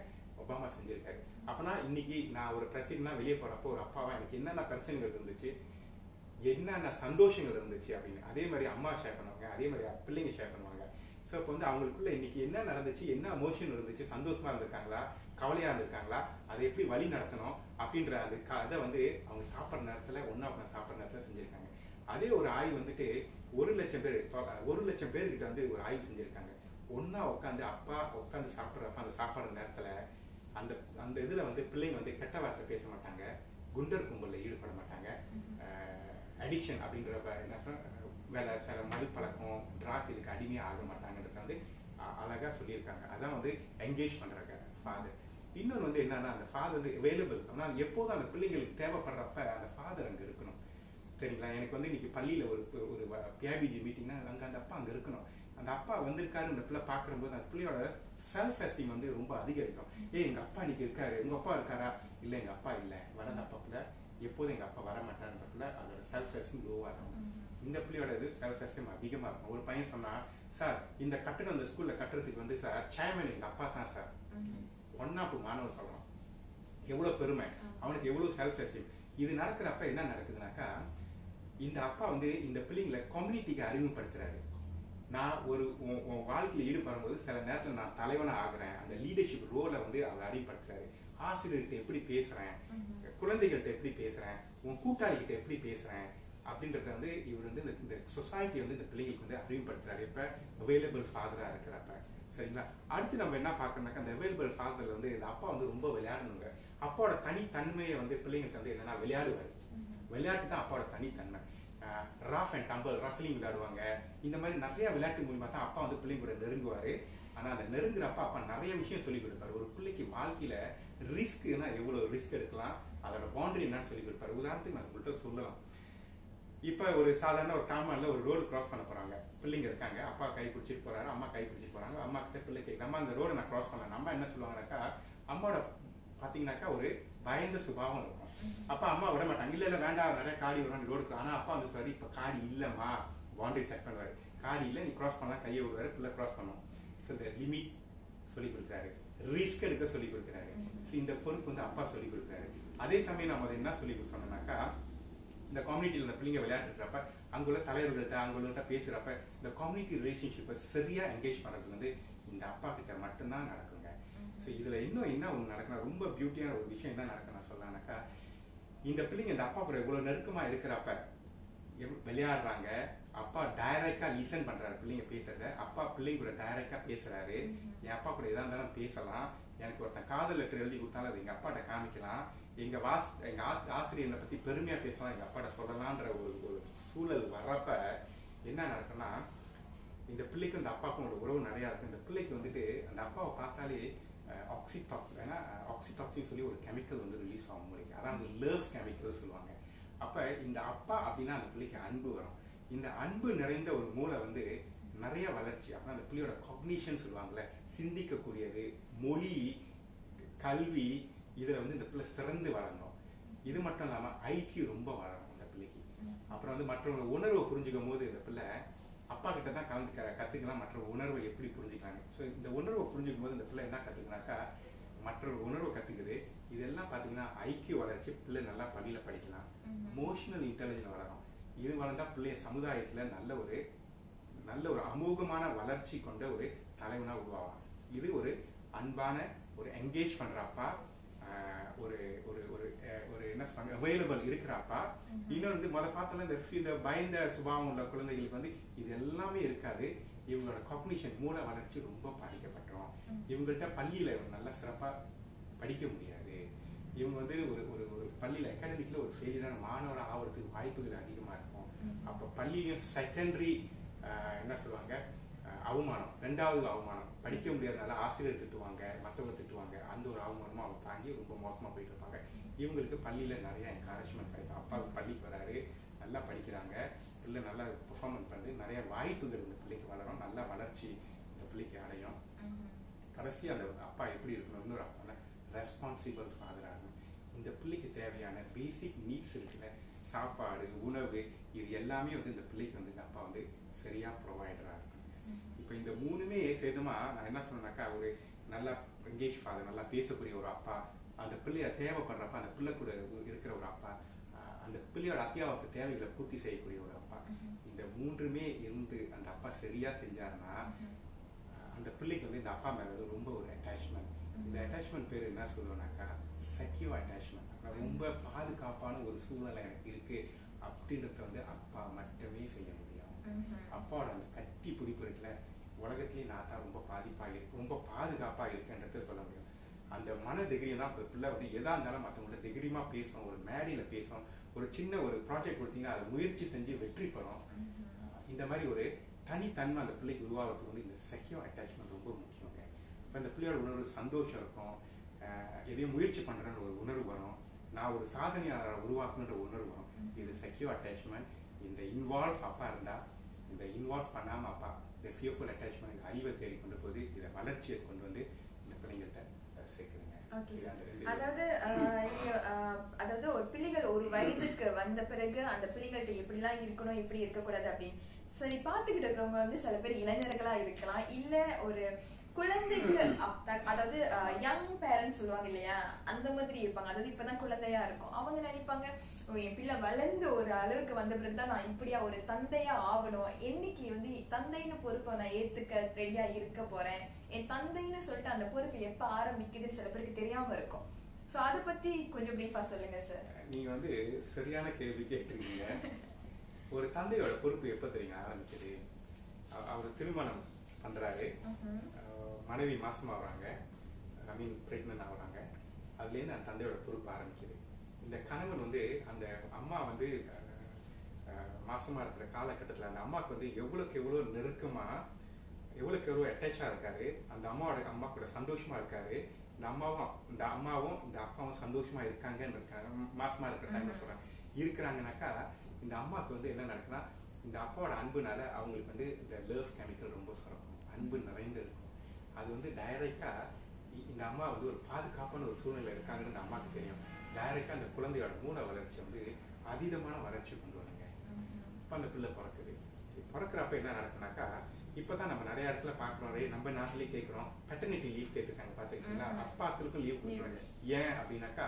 ஒபாமா செஞ்சிருக்காரு அப்பனா இன்னைக்கு நான் ஒரு பிரசிடனா வெளியே போறப்போ ஒரு அப்பாவா எனக்கு என்னென்ன பிரச்சனைகள் இருந்துச்சு என்னென்ன சந்தோஷங்கள் இருந்துச்சு அப்படின்னு அதே மாதிரி அம்மா ஷேர் பண்ணுவாங்க அதே மாதிரி பிள்ளைங்க ஷேர் பண்ணுவாங்க ஸோ இப்போ வந்து அவங்களுக்குள்ள இன்னைக்கு என்ன நடந்துச்சு என்ன எமோஷன் இருந்துச்சு சந்தோஷமா இருந்திருக்காங்களா கவலையா இருந்திருக்காங்களா அதை எப்படி வழி நடத்தணும் அப்படின்ற அந்த க- அதை வந்து அவங்க சாப்பிட்ற நேரத்துல ஒண்ணா உட்காந்து சாப்பிட்ற நேரத்துல செஞ்சிருக்காங்க அதே ஒரு ஆய்வு வந்துட்டு ஒரு லட்சம் பேர் தொ- ஒரு லட்சம் பேர்கிட்ட வந்து ஒரு ஆய்வு செஞ்சிருக்காங்க ஒண்ணா உட்காந்து அப்பா உட்காந்து சாப்பிட்றப்ப அந்த சாப்பிட்ற நேரத்துல அந்த அந்த இதுல வந்து பிள்ளைங்க வந்து கெட்ட வார்த்தை பேச மாட்டாங்க குண்டர் கும்பல்ல ஈடுபட மாட்டாங்க அடிக்ஷன் அப்படின்ற வ- என்ன சொல்ற வேலை சில மது பழக்கம் ட்ராக் இதுக்கு அடிமையாக ஆக மாட்டாங்கன்றத வந்து அ- அழகா சொல்லியிருக்காங்க அதான் வந்து என்கேஜ் பண்றாங்க ஃபாதர் இன்னொன்று வந்து என்னன்னா அந்த ஃபாதர் வந்து அவைலபிள் ஆனால் எப்போதும் அந்த பிள்ளைங்களுக்கு தேவைப்படுறப்ப அந்த ஃபாதர் அங்க இருக்கணும் சரிங்களா எனக்கு வந்து இன்னைக்கு பள்ளியில ஒரு ஒரு பியாபிஜி மீட்டிங்னா அங்க அந்த அப்பா அங்க இருக்கணும் அந்த அப்பா வந்திருக்காரு இந்த பிள்ளை பார்க்கும்போது அந்த பிள்ளையோட செல்ஃப் எஸ்டீம் வந்து ரொம்ப அதிகரிக்கும் ஏய் எங்க அப்பா இன்னைக்கு இருக்காரு உங்க அப்பா இருக்காரா இல்ல எங்க அப்பா இல்ல வரத அப்பா பிள்ளை எப்போதும் எங்க அப்பா வர மாட்டாருன்றதுல அதோட செல்ஃப் எஸ்டீம் லோவா இருக்கும் இந்த பிள்ளையோட இது செல்ஃப் எஸ்டீம் அதிகமா இருக்கும் ஒரு பையன் சொன்னா சார் இந்த கட்டணம் இந்த ஸ்கூல்ல கட்டுறதுக்கு வந்து சார் சேர்மன் எங்க அப்பா தான் சார் ஒன்னாப்பு மாணவர் சொல்றான் எவ்வளவு பெருமை அவனுக்கு எவ்வளவு செல்ஃப் எஸ்டீம் இது நடக்கிறப்ப என்ன நடக்குதுனாக்கா இந்த அப்பா வந்து இந்த பிள்ளைங்களை கம்யூனிட்டிக்கு அறிமுகப்படுத்துறாரு நான் ஒரு உன் உன் வாழ்க்கையில ஈடுபடும்போது சில நேரத்துல நான் தலைவனா ஆகுறேன் அந்த லீடர்ஷிப் ரோலை வந்து அவர் அறிமுகப்படுத்துறாரு ஆசிரியர்கிட்ட எப்படி பேசுறேன் குழந்தைகள்கிட்ட எப்படி பேசுறேன் உன் கூட்டாளிகிட்ட எப்படி பேசுறேன் அப்படின்றத வந்து இவர் வந்து இந்த- இந்த சொசைட்டி வந்து இந்த பிள்ளைங்களுக்கு வந்து அறிமுகப்படுத்துறாரு இப்ப அவைலபிள் ஃபாதரா இருக்கிறப்ப சரிங்களா அடுத்து நம்ம என்ன பார்க்கணும்னாக்கா அந்த அவைலபிள் ஃபாதர்ல வந்து இந்த அப்பா வந்து ரொம்ப விளையாடணுங்க அப்பாவோட தனித்தன்மையை வந்து பிள்ளைங்களுக்கு வந்து என்னன்னா விளையாடுவாரு விளையாட்டு தான் அப்பாவோட தனித்தன்மை ராஃப் அண்ட் டம்பிள் ரஸ்லிங் விளையாடுவாங்க இந்த மாதிரி நிறைய விளையாட்டு மூலியமா தான் அப்பா வந்து பிள்ளைங்க கூட நெருங்குவாரு ஆனா அந்த நெருங்குறப்ப அப்பா நிறைய விஷயம் சொல்லி கொடுப்பாரு ஒரு பிள்ளைக்கு வாழ்க்கையில ரிஸ்க்னா எவ்வளவு ரிஸ்க் எடுக்கலாம் அதோட பவுண்டரி என்னன்னு சொல்லி கொடுப்பாரு உதாரணத்துக்கு நான் உங்கள்கிட்ட சொல்லலாம் இப்ப ஒரு சாதாரண ஒரு காமன்ல ஒரு ரோடு கிராஸ் பண்ண போறாங்க பிள்ளைங்க இருக்காங்க அப்பா கை பிடிச்சிட்டு போறாரு அம்மா கை பிடிச்சிட்டு போறாங்க அம்மா கிட்ட பிள்ளை கேட்குது அம்மா அந்த ரோடு நான் கிராஸ் பண்ணேன் அம்மா என்ன சொல்லுவாங்கனாக்கா அம்மாவோட பாத்தீங்கன்னாக்கா ஒரு பயந்த சுபாவம் இருக்கும் அப்பா அம்மா விட மாட்டாங்க இல்ல இல்ல வேண்டாம் நிறைய காடி வரும் ரோடு ஆனா அப்பா வந்து சொல்றாரு இப்ப காடி இல்லம்மா பவுண்டரி செட் பண்ணுவாரு காடி இல்ல நீ கிராஸ் பண்ணலாம் கையை விடுவாரு பிள்ளை கிராஸ் பண்ணும் ஸோ இந்த லிமிட் சொல்லி கொடுக்குறாரு ரிஸ்க் எடுக்க சொல்லி கொடுக்குறாரு ஸோ இந்த பொறுப்பு வந்து அப்பா சொல்லி கொடுக்குறாரு அதே சமயம் நம்ம அதை என்ன சொல்லி சொன்னோம்னாக்கா இந்த கம்யூனிட்டியில் இந்த பிள்ளைங்க விளையாட்டுறப்ப அங்குள்ள தலைவர்கள்ட்ட அங்குள்ளட்ட பேசுறப்ப இந்த கம்யூனிட்டி ரிலேஷன்ஷிப்பை சரியா என்கேஜ் பண்றது வந்து இந்த அப்பா கிட்ட மட்டும்தான் நடக்குங்க ஸோ இதுல இன்னும் என்ன ஒன்று நடக்கணும் ரொம்ப பியூட்டியான ஒரு விஷயம் என்ன நடக்கும் நான் சொல்லலாம்னாக்கா இந்த பிள்ளைங்க இந்த அப்பா கூட இவ்வளவு நெருக்கமா இருக்கிறப்ப எவ்- விளையாடுறாங்க அப்பா டைரக்டா லிசன் பண்றாரு பிள்ளைங்க பேசுறத அப்பா பிள்ளைங்க கூட டைரக்டா பேசுறாரு என் அப்பா கூட எதா இருந்தாலும் பேசலாம் எனக்கு ஒருத்தன் காதல் லெட்டர் எழுதி கொடுத்தாலும் அது எங்க அப்பாட்ட காமிக்கலாம் எங்க வாஸ் எங்க ஆ- ஆசிரியரை பத்தி பெருமையா பேசலாம் எங்க அப்பாட்ட சொல்லலாம்ன்ற ஒரு ஒரு சூழல் வர்றப்ப என்ன நடக்கும்னா இந்த பிள்ளைக்கும் இந்த அப்பாவுக்கும் ஒரு உறவு நிறைய இருக்கு இந்த பிள்ளைக்கு வந்துட்டு அந்த அப்பாவை பார்த்தாலே ஆக்சிடாக்ஸ் ஏன்னா ஆக்சிடாக்சின் சொல்லி ஒரு கெமிக்கல் வந்து ரிலீஸ் ஆகும் மூளைக்கு அதான் அந்த லவ் கெமிக்கல் சொல்லுவாங்க அப்ப இந்த அப்பா அப்படின்னா அந்த பிள்ளைக்கு அன்பு வரும் இந்த அன்பு நிறைந்த ஒரு மூளை வந்து நிறைய வளர்ச்சி அப்படின்னா அந்த பிள்ளையோட காக்னிஷன் சொல்லுவாங்கல்ல சிந்திக்கக்கூடியது மொழி கல்வி இதுல வந்து இந்த பிள்ளை சிறந்து வளரணும் இது மட்டும் இல்லாம ஐக்கியம் ரொம்ப வளரும் அந்த பிள்ளைக்கு அப்புறம் வந்து மற்றவங்க உணர்வை புரிஞ்சுக்கும் போது இந்த பிள்ளை அப்பா கிட்ட தான் கலந்து க- கத்துக்கலாம் மற்ற உணர்வை எப்படி புரிஞ்சுக்கலாங்க ஸோ இந்த உணர்வை புரிஞ்சுக்கும் போது இந்த பிள்ளை என்ன கத்துக்கினாக்கா மற்றொரு உணர்வை கத்துக்குது இதெல்லாம் பாத்தீங்கன்னா ஐக்கிய வளர்ச்சி பிள்ளை நல்லா பள்ளியில படிக்கலாம் எமோஷனல் இன்டெலிஜென்ஸ் வளரும் இது வளர்ந்தா பிள்ளைய சமுதாயத்துல நல்ல ஒரு நல்ல ஒரு அமோகமான வளர்ச்சி கொண்ட ஒரு தலைவனா உருவாகும் இது ஒரு அன்பான ஒரு என்கேஜ் பண்ற அப்பா ஆஹ், ஒரு ஒரு ஒரு அஹ், ஒரு என்ன சொல்றாங்க அவைலபிள் இருக்கிற அப்பா இன்னொன்று வந்து முத பார்த்தோம்னா இந்த ஃபி- இந்த பயந்த சுபாவம் உள்ள குழந்தைகளுக்கு வந்து இது எல்லாமே இருக்காது இவங்களோட காக்னிஷன் மூளை வளர்ச்சி ரொம்ப பாதிக்கப்பட்டுரும் இவங்கள்ட்ட பள்ளியில இவங்க நல்லா சிறப்பா படிக்க முடியாது இவங்க வந்து ஒரு ஒரு ஒரு பள்ளியில அகாடமிக்ல ஒரு ஃபெயிலியரான மாணவர் ஆகிறதுக்கு வாய்ப்புகள் அதிகமா இருக்கும் அப்ப பள்ளியிலும் செகண்டரி என்ன சொல்லுவாங்க அஹ், அவமானம் ரெண்டாவது அவமானம் படிக்க முடியாதனால ஆசிரியர் திட்டுவாங்க மற்றவங்க திட்டுவாங்க அந்த ஒரு அவமானமும் அவங்க தாங்கி ரொம்ப மோசமா போயிட்டு இருப்பாங்க இவங்களுக்கு பள்ளியில நிறைய என்கரேஜ்மெண்ட் கிடைக்கும் அப்பாவுக்கு பள்ளிக்கு வராரு நல்லா படிக்கிறாங்க பிள்ளை நல்லா பெர்ஃபார்மன்ஸ் பண்ணுது நிறைய வாய்ப்புகள் இந்த பிள்ளைக்கு வளரும் நல்ல வளர்ச்சி இந்த பிள்ளைக்கு அடையும் கடைசி அந்த அப்பா எப்படி இருக்கணும் இன்னொரு அப்பா ரெஸ்பான்சிபிள் ஃபாதரா இருக்கணும் இந்த பிள்ளைக்கு தேவையான பேசிக் நீட்ஸ் இருக்குல்ல சாப்பாடு உணவு இது எல்லாமே வந்து இந்த பிள்ளைக்கு வந்து இந்த அப்பா வந்து சரியா ப்ரொவைடரா இருக்கணும் இப்போ இந்த மூணுமே சேர்ந்துமா நான் என்ன சொன்னேன்னாக்கா ஒரு நல்லா எங்கேஜ் ஃபாதர் நல்லா பேசக்கூடிய ஒரு அப்பா அந்த பிள்ளைய தேவைப்படுறப்ப அந்த பிள்ளை கூட இருக்கிற ஒரு அப்பா ஆஹ் அந்த பிள்ளையோட அத்தியாவசிய தேவைகளை பூர்த்தி செய்யக்கூடிய ஒரு அப்பா இந்த மூன்றுமே இருந்து அந்த அப்பா சரியா செஞ்சாருன்னா ஆஹ் அந்த பிள்ளைக்கு வந்து இந்த அப்பா மேல வந்து ரொம்ப ஒரு அட்டாச்மெண்ட் இந்த அட்டாச்மெண்ட் பேர் என்ன சொல்லுவேன்னாக்கா செக்யூர் அட்டாச்மெண்ட் ரொம்ப பாதுகாப்பான ஒரு சூழ்நிலை எனக்கு இருக்கு அப்படின்றத வந்து அப்பா மட்டுமே செய்ய முடியும் அப்பாவோட அந்த கட்டி பிடிப்பு இருக்குல்ல உலகத்திலேயே நான் தான் ரொம்ப பாதிப்பா இருக்கு ரொம்ப பாதுகாப்பா இருக்கேன்றத சொல்ல முடியும் அந்த மன தைரியம் தான் இப்ப பிள்ளை வந்து எதா இருந்தாலும் மற்றவங்கள்ட்ட தைரியமா பேசும் ஒரு மேடையில பேசும் ஒரு சின்ன ஒரு ப்ராஜெக்ட் கொடுத்தீங்கன்னா அதை முயற்சி செஞ்சு வெற்றி பெறும் இந்த மாதிரி ஒரு தனித்தன்மை அந்த பிள்ளைக்கு உருவாகிறதுக்கு வந்து இந்த செக்யூர் அட்டாச்மெண்ட் ரொம்ப முக்கியங்க இப்போ இந்த பிள்ளையோட உணர்வு சந்தோஷம் இருக்கும் அஹ் எதையும் முயற்சி பண்றேன்னு ஒரு உணர்வு வரும் நான் ஒரு சாதனையாளரை உருவாக்கணுன்ற உணர்வு வரும் இது செக்யூர் அட்டாச்மெண்ட் இந்த இன்வால்வ் அப்பா இருந்தா இந்த இன்வால்வ் பண்ணாம அப்பா இந்த ஃபியர்ஃபுல் அட்டாச்மெண்ட் இந்த அறிவை தேடி கொண்டு போது இதை வளர்ச்சியை கொண்டு வந்து இந்த பிள்ளைங்கள்ட்ட அஹ், சேர்க்குதுங்க Okay, இது sir. அந்த ரெண்டு அதாவது ஆஹ், நீங்க, ஆஹ், அதாவது ஒரு பிள்ளைகள் ஒரு வயதுக்கு வந்த பிறகு அந்த பிள்ளைகள்ட்ட எப்படிலாம் இருக்கணும் எப்படி இருக்கக்கூடாது அப்படின்னு சரி பார்த்துக்கிட்டு இருக்கிறவங்க வந்து சில பேர் இளைஞர்களா இருக்கலாம் இல்ல ஒரு குழந்தைக்கு அப்- அதாவது யங் பேரண்ட்ஸ் சொல்லுவாங்க இல்லையா அந்த மாதிரி இருப்பாங்க அதாவது இப்பதான் குழந்தையா இருக்கும் அவங்க நினைப்பாங்க "ஓ, என் பிள்ளை வளர்ந்து ஒரு அளவுக்கு வந்த பிறகுதான் நான் இப்படியா ஒரு தந்தையா ஆகணும் என்னைக்கு வந்து தந்தைன்னு பொறுப்பை நான் ஏத்துக்க ரெடியா இருக்க போறேன் என் தந்தைன்னு சொல்லிட்டு அந்த பொறுப்பு எப்ப ஆரம்பிக்குதுன்னு சில பேருக்கு தெரியாம இருக்கும் சோ அத பத்தி கொஞ்சம் பிரீஃபா சொல்லுங்க சார் நீங்க வந்து சரியான கேள்வி கேட்டிருக்கீங்க ஒரு தந்தையோட பொறுப்பு எப்ப தெரியுங்க ஆரம்பிக்குது அவ- அவர் திருமணம் பண்றாரு அஹ் மனைவி மாசமாகறாங்க ஐ மீன் பிரெக்னன்ட் ஆகுறாங்க அதுலேருந்து அந்த தந்தையோட பொறுப்பு ஆரம்பிக்குது இந்த கணவன் வந்து அந்த அம்மா வந்து அஹ், அஹ், மாசமா இருக்கிற காலகட்டத்தில் அந்த அம்மாவுக்கு வந்து எவ்வளோக்கு எவ்வளோ நெருக்கமா எவ்வளோக்கு எவ்வளோ அட்டாச்சா இருக்காரு அந்த அம்மாவோட அம்மா கூட சந்தோஷமா இருக்காரு இந்த அம்மாவும் இந்த அம்மாவும் இந்த அப்பாவும் சந்தோஷமா இருக்காங்கன்னு இருக்காங்க ம், மாசமா இருக்கிற டைம்ல சொல்றாங்க இருக்கிறாங்கனாக்கா இந்த அம்மாவுக்கு வந்து என்ன நடக்குன்னா இந்த அப்பாவோட அன்புனால அவங்களுக்கு வந்து இந்த லவ் கெமிக்கல் ரொம்ப சுரக்கும் அன்பு நிறைந்து இருக்கும் அது வந்து டைரக்டா இந்த அம்மா வந்து ஒரு பாதுகாப்பான ஒரு சூழ்நிலை இருக்காங்கன்னு இந்த அம்மாவுக்கு தெரியும் டைரக்டா அந்த குழந்தையோட மூல வளர்ச்சி வந்து அதீதமான வளர்ச்சி கொண்டு வருங்க இப்போ அந்த பிள்ளை பிறக்குது பிறக்கிறப்ப என்ன நடக்குனாக்கா இப்பதான் நம்ம நிறைய இடத்துல பாக்குறோம் "ரே, நம்ம நாட்டிலேயே கேட்கிறோம் பெட்டர்னிட்டி லீவ் கேட்டிருக்காங்க பாத்துக்கிட்டீங்களா ம்ம். அப்பாக்களுக்கும் லீவ் கொடுக்குறாங்க ஏன் அப்படின்னாக்கா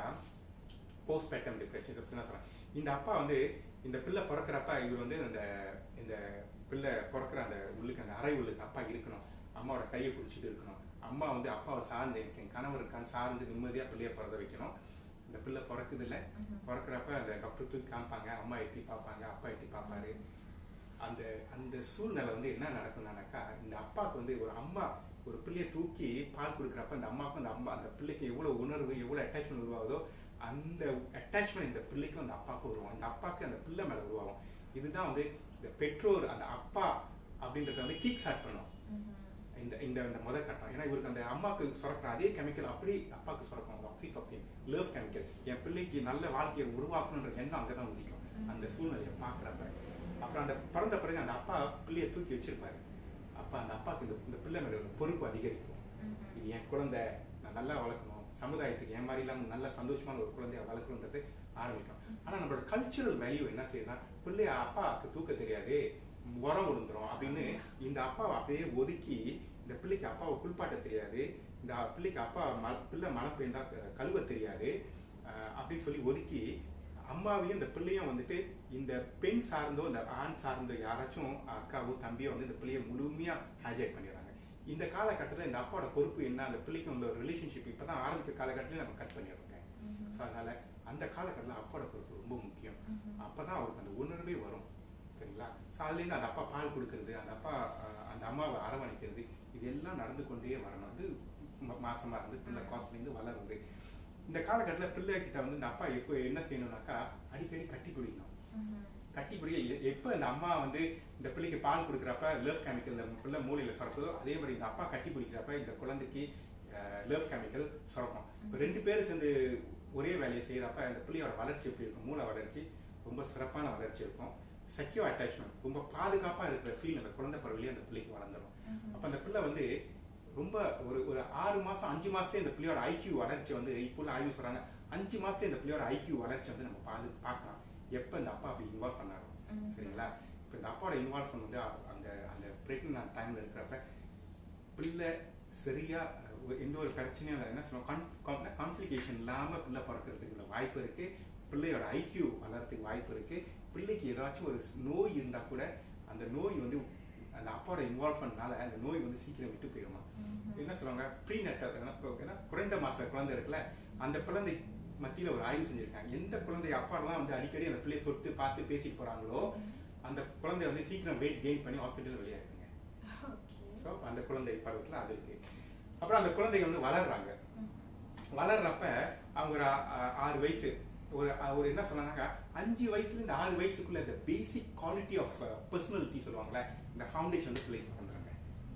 போஸ்ட் பேட்டம் டிப்ரெஷன் பத்தி நான் சொல்றேன் இந்த அப்பா வந்து இந்த பிள்ளை பிறக்கிறப்ப இவர் வந்து இந்த இந்த பிள்ளை பிறக்கிற அந்த உள்ளுக்கு அந்த அறை உள்ளுக்கு அப்பா இருக்கணும் அம்மாவோட கையை பிடிச்சிட்டு இருக்கணும் அம்மா வந்து அப்பாவை சார்ந்து எனக்கு என் கணவர் இருக்கான்னு சார்ந்து நிம்மதியா பிள்ளைய பிறந்த வைக்கணும் இந்த பிள்ளை பிறக்குது இல்ல ம்ஹும். பிறக்கிறப்ப அந்த டாக்டர் தூக்கி காமிப்பாங்க அம்மா எட்டி பார்ப்பாங்க அப்பா எட்டி பார்ப்பாரு அந்த அந்த சூழ்நிலை வந்து என்ன நடக்கும்னாக்கா இந்த அப்பாவுக்கு வந்து ஒரு அம்மா ஒரு பிள்ளைய தூக்கி பால் கொடுக்குறப்ப அந்த அம்மாவுக்கும் அந்த அம்மா அந்த பிள்ளைக்கு எவ்வளவு உணர்வு எவ்வளவு அட்டாச்மெண்ட் உருவாகுதோ அந்த அட்டாச்மெண்ட் இந்த பிள்ளைக்கும் அந்த அப்பாவுக்கும் உருவாகும் அந்த அப்பாவுக்கு அந்த பிள்ளை மேல உருவாகும் இதுதான் வந்து இந்த பெற்றோர் அந்த அப்பா அப்படின்றத வந்து கிக் ஸ்டார்ட் பண்ணும் இந்த இந்த இந்த முதல் கட்டம் ஏன்னா இவருக்கு அந்த அம்மாவுக்கு சுரக்கிற அதே கெமிக்கல் அப்படி அப்பாவுக்கு சுரக்கும் ஆக்சிடோக்சின் லவ் கெமிக்கல் என் பிள்ளைக்கு நல்ல வாழ்க்கையை உருவாக்கணுன்ற எண்ணம் அங்கதான் உதிக்கும் அந்த சூழ்நிலையை பாக்குறப்ப அப்புறம் அந்த பிறந்த பிறகு அந்த அப்பா பிள்ளையை தூக்கி வச்சிருப்பாரு அப்ப அந்த அப்பாவுக்கு இந்த இந்த பிள்ளை மேல ஒரு பொறுப்பு அதிகரிக்கும் இது என் குழந்தை நான் நல்லா வளர்க்கணும் சமுதாயத்துக்கு என் மாதிரி இல்லாம நல்ல சந்தோஷமான ஒரு குழந்தைய வளர்க்கணுன்றது ஆரம்பிக்கும் ஆனா நம்மளோட கல்ச்சுரல் வேல்யூ என்ன செய்யுதுன்னா பிள்ளைய அப்பாவுக்கு தூக்க தெரியாது உரம் விழுந்துரும் அப்படின்னு இந்த அப்பாவை அப்படியே ஒதுக்கி இந்த பிள்ளைக்கு அப்பாவை குளிப்பாட்ட தெரியாது இந்த பிள்ளைக்கு அப்பா ம- பிள்ளை மழை பெய்ந்தா க- கழுவ தெரியாது அஹ் அப்படின்னு சொல்லி ஒதுக்கி அம்மாவையும் இந்த பிள்ளையும் வந்துட்டு இந்த பெண் சார்ந்தோ இந்த ஆண் சார்ந்தோ யாராச்சும் அக்காவோ தம்பியோ வந்து இந்த பிள்ளைய முழுமையா ஹைஜெக்ட் பண்ணிடுறாங்க இந்த காலகட்டத்தில் இந்த அப்பாவோட பொறுப்பு என்ன அந்த பிள்ளைக்கு உள்ள ஒரு ரிலேஷன்ஷிப் இப்பதான் ஆரம்பிக்கிற காலகட்டத்தில் நம்ம கட் பண்ணிடுறோங்க ஸோ அதனால அந்த காலகட்டத்தில் அப்பாவோட பொறுப்பு ரொம்ப முக்கியம் அப்பதான் அவருக்கு அந்த உணர்வே வரும் சரிங்களா ஸோ அதுலேருந்து அந்த அப்பா பால் கொடுக்கறது அந்த அப்பா அஹ், அந்த அம்மாவை அரவணைக்கிறது இதெல்லாம் நடந்து கொண்டே வரணும் அது ம- மாசமா இருந்து பிள்ளை காஸ்ட்லேருந்து வளருது இந்த காலகட்டத்தில் பிள்ளை கிட்ட வந்து இந்த அப்பா எப்போ என்ன செய்யணும்னாக்கா அடிக்கடி கட்டி பிடிக்கணும் கட்டி பிடிக்க எ- எப்ப இந்த அம்மா வந்து இந்த பிள்ளைக்கு பால் கொடுக்குறப்ப லவ் கெமிக்கல் இந்த பிள்ளை மூளையில சுரக்குதோ அதே மாதிரி இந்த அப்பா கட்டி பிடிக்கிறப்ப இந்த குழந்தைக்கு லவ் கெமிக்கல் சுரக்கும் இப்போ ரெண்டு பேரும் சேர்ந்து ஒரே வேலையை செய்யறப்ப இந்த பிள்ளையோட வளர்ச்சி எப்படி இருக்கும் மூளை வளர்ச்சி ரொம்ப சிறப்பான வளர்ச்சி இருக்கும் செக்யூர் அட்டாச்மெண்ட் ரொம்ப பாதுகாப்பா இருக்கிற ஃபீல் அந்த குழந்தை பருவிலேயே அந்த பிள்ளைக்கு வளர்ந்துடும் அப்ப அந்த பிள்ளை வந்து ரொம்ப ஒரு ஒரு ஆறு மாசம் அஞ்சு மாசத்துல இந்த பிள்ளையோட ஐக்கியூ வளர்ச்சி வந்து இப்போ உள்ள ஆய்வு சொல்றாங்க அஞ்சு மாசத்துல இந்த பிள்ளையோட ஐக்கியூ வளர்ச்சி வந்து நம்ம பாது பார்க்கலாம் எப்ப இந்த அப்பா அப்படி இன்வால்வ் பண்ணாரோ ம்ம். சரிங்களா இப்ப இந்த அப்பாவோட இன்வால்வ்மெண்ட் வந்து அ- அந்த அந்த பிரெக்னன்ட் டைம்ல இருக்கிறப்ப பிள்ளை சரியா அஹ், எந்த ஒரு பிரச்சனையும் இல்லை என்ன சொல்லுவோம் காம்ப்ளிகேஷன் இல்லாம பிள்ளை பிறக்கிறதுக்கு உள்ள வாய்ப்பு இருக்கு பிள்ளையோட ஐக்கியூ வளர்றதுக்கு வாய்ப்பு இருக்கு பிள்ளைக்கு ஏதாச்சும் ஒரு நோய் இருந்தா கூட அந்த நோய் வந்து அந்த அப்பாவோட இன்வால்வ்மெண்ட்னால அந்த நோய் வந்து சீக்கிரம் விட்டு போயிருமா என்ன சொல்லுவாங்க ப்ரீ நெட்டல் ஏன்னா குறைந்த மாச குழந்தை இருக்குல்ல அந்த குழந்தை மத்தியில ஒரு ஆய்வு செஞ்சிருக்காங்க எந்த குழந்தை அப்பாலாம் வந்து அடிக்கடி அந்த பிள்ளையை தொட்டு பார்த்து பேசிட்டு போறாங்களோ அந்த குழந்தை வந்து சீக்கிரம் வெயிட் கெயின் பண்ணி ஹாஸ்பிட்டல் வெளியாயிருங்க ஓகே ஸோ அந்த குழந்தை பருவத்தில் அது இருக்கு அப்புறம் அந்த குழந்தைங்க வந்து வளர்றாங்க வளர்றப்ப அவங்க ஒரு ஆ- ஆ- ஆறு வயசு ஒரு அ- ஒரு என்ன சொன்னாங்க அஞ்சு வயசுல இந்த ஆறு வயசுக்குள்ள இந்த பேசிக் குவாலிட்டி ஆஃப் பர்சனாலிட்டி சொல்லுவாங்கல்ல இந்த ஃபவுண்டேஷன் வந்து பிள்ளைக்கு பண்றாங்க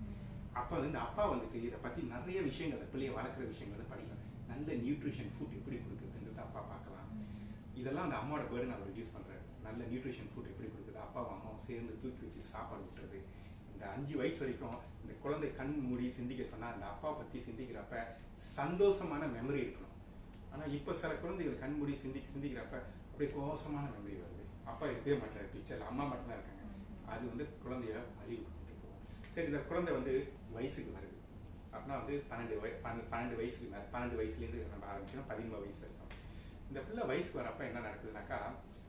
அப்ப வந்து இந்த அப்பா வந்துட்டு இதை பத்தி நிறைய விஷயங்கள் அந்த பிள்ளைய வளர்க்குற விஷயங்கள் வந்து படிக்கலாம் நல்ல நியூட்ரிஷன் ஃபுட் எப்படி கொடுக்குறதுன்றது அப்பா பார்க்கலாம் இதெல்லாம் அந்த அம்மாவோட பேர்டன் அவர் ரிடியூஸ் பண்றாரு நல்ல நியூட்ரிஷன் ஃபுட் எப்படி கொடுக்குது அப்பாவும் அம்மாவும் சேர்ந்து தூக்கி வச்சு சாப்பாடு விட்டுறது இந்த அஞ்சு வயசு வரைக்கும் இந்த குழந்தை கண் மூடி சிந்திக்க சொன்னா அந்த அப்பா பத்தி சிந்திக்கிறப்ப சந்தோஷமான மெமரி இருக்கணும் ஆனா இப்ப சில குழந்தைகள் கண் மூடி சிந்தி சிந்திக்கிறப்ப அப்படியே கோசமான மெமரி வருது அப்பா இருக்கவே மாட்டாரு பிக்சர்ல அம்மா மட்டும்தான் இருக்காங்க அது வந்து குழந்தைய அழிவு கொண்டு போகும் சரி இந்த குழந்தை வந்து வயசுக்கு வருது அப்படின்னா வந்து பன்னெண்டு வய பன்னெண்டு பன்னெண்டு வயசுக்கு மேல பன்னெண்டு வயசுலேருந்து நம்ம ஆரம்பிச்சோம் பதிமூணு வயசு வரைக்கும் இந்த பிள்ளை வயசுக்கு வரப்ப என்ன நடக்குதுனாக்கா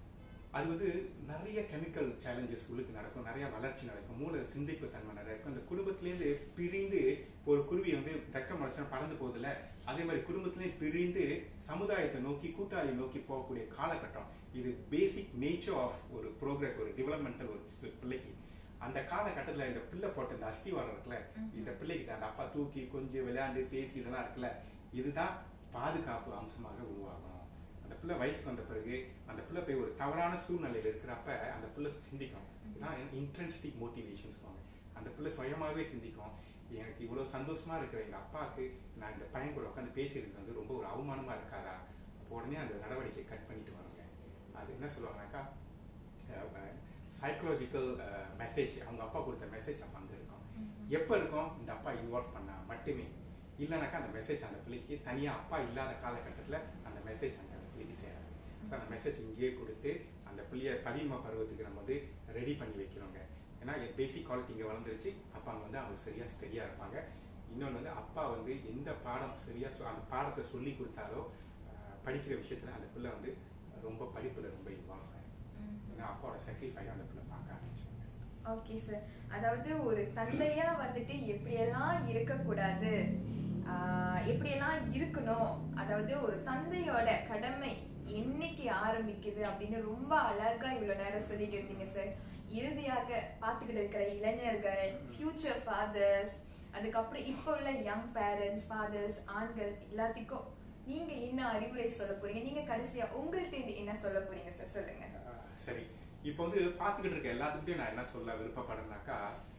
அது வந்து நிறைய கெமிக்கல் சேலஞ்சஸ் உள்ளுக்கு நடக்கும் நிறைய வளர்ச்சி நடக்கும் மூளை சிந்திப்பு தன்மை நிறைய இருக்கும் அந்த குடும்பத்திலேருந்து பிரிந்து ஒரு குருவி வந்து ரெக்க முளைச்சா பறந்து போகுதுல அதே மாதிரி குடும்பத்திலேயே பிரிந்து சமுதாயத்தை நோக்கி கூட்டாளி நோக்கி போகக்கூடிய காலகட்டம் இது பேசிக் நேச்சர் ஆஃப் ஒரு ப்ரோக்ரஸ் ஒரு டெவலப்மெண்டல் ஒரு சி- பிள்ளைக்கு அந்த காலகட்டத்துல இந்த பிள்ளை போட்ட இந்த அஸ்திவாரம் இருக்குல்ல இந்த பிள்ளைகிட்ட அந்த அப்பா தூக்கி கொஞ்சம் விளையாண்டு பேசி இதெல்லாம் இருக்குல்ல இதுதான் பாதுகாப்பு அம்சமாக உருவாகும் அந்த பிள்ளை வயசுக்கு வந்த பிறகு அந்த பிள்ளை போய் ஒரு தவறான சூழ்நிலையில இருக்கிறப்ப அந்த பிள்ளை சிந்திக்கும் இதான் இன்ட்ரென்ஸ்டிக் மோட்டிவேஷன் சொல்லுவாங்க அந்த பிள்ளை சுயமாவே சிந்திக்கும் எனக்கு இவ்வளவு சந்தோஷமா இருக்கிற எங்க அப்பாவுக்கு நான் இந்த பையன் கூட உட்காந்து பேசிட்டு வந்து ரொம்ப ஒரு அவமானமா இருக்காரா அப்போ உடனே அந்த நடவடிக்கை கட் பண்ணிட்டு வருங்க அது என்ன சொல்லுவாங்கன்னாக்கா சைக்கலாஜிக்கல் மெசேஜ் அவங்க அப்பா கொடுத்த மெசேஜ் அப்ப அங்க இருக்கும் எப்ப இருக்கும் இந்த அப்பா இன்வால்வ் பண்ணா மட்டுமே இல்லைனாக்கா அந்த மெசேஜ் அந்த பிள்ளைக்கு தனியா அப்பா இல்லாத காலகட்டத்துல அந்த மெசேஜ் அந்த பிள்ளைக்கு சேராது ஸோ அந்த மெசேஜ் இங்கேயே கொடுத்து அந்த பிள்ளைய பதிம பருவத்துக்கு நம்ம வந்து ரெடி பண்ணி வைக்கிறோங்க ஏன்னா பேசிக் குவாலிட்டி இங்கே வளர்ந்துருச்சு அப்பா அங்க வந்து அவங்க சரியா ஸ்டெடியா இருப்பாங்க இன்னொன்று வந்து அப்பா வந்து எந்த பாடம் சரியா சொ- அந்த பாடத்தை சொல்லி கொடுத்தாலோ அஹ், படிக்கிற விஷயத்துல அந்த பிள்ளை வந்து ரொம்ப படிப்புல ரொம்ப இன்வால்வ் ஆகும் ஏன்னா அப்பாவோட sacrifice அந்த பிள்ளை பார்க்க ஆரம்பிச்சாங்க ஓகே சார் அதாவது ஒரு தந்தையா வந்துட்டு எப்படியெல்லாம் இருக்கக்கூடாது ஆஹ் எப்படியெல்லாம் இருக்கணும் அதாவது ஒரு தந்தையோட கடமை என்னைக்கு ஆரம்பிக்குது அப்படின்னு ரொம்ப அழகா இவ்வளவு நேரம் சொல்லிட்டு இருந்தீங்க சார் இறுதியாக பார்த்துக்கிட்டு இருக்கிற இளைஞர்கள் ஃபியூச்சர் ஃபாதர்ஸ் அதுக்கப்புறம் இப்போ உள்ள யங் பேரண்ட்ஸ் ஃபாதர்ஸ் ஆண்கள் எல்லாத்துக்கும் நீங்க என்ன அறிவுரை சொல்ல போறீங்க நீங்க கடைசியா உங்கள்ட்ட இருந்து என்ன சொல்ல போறீங்க சார் சொல்லுங்க ஆஹ் சரி இப்போ வந்து பார்த்துக்கிட்டு இருக்க எல்லாத்துக்கிட்டையும் நான் என்ன சொல்ல விருப்பப்படுறேன்னாக்கா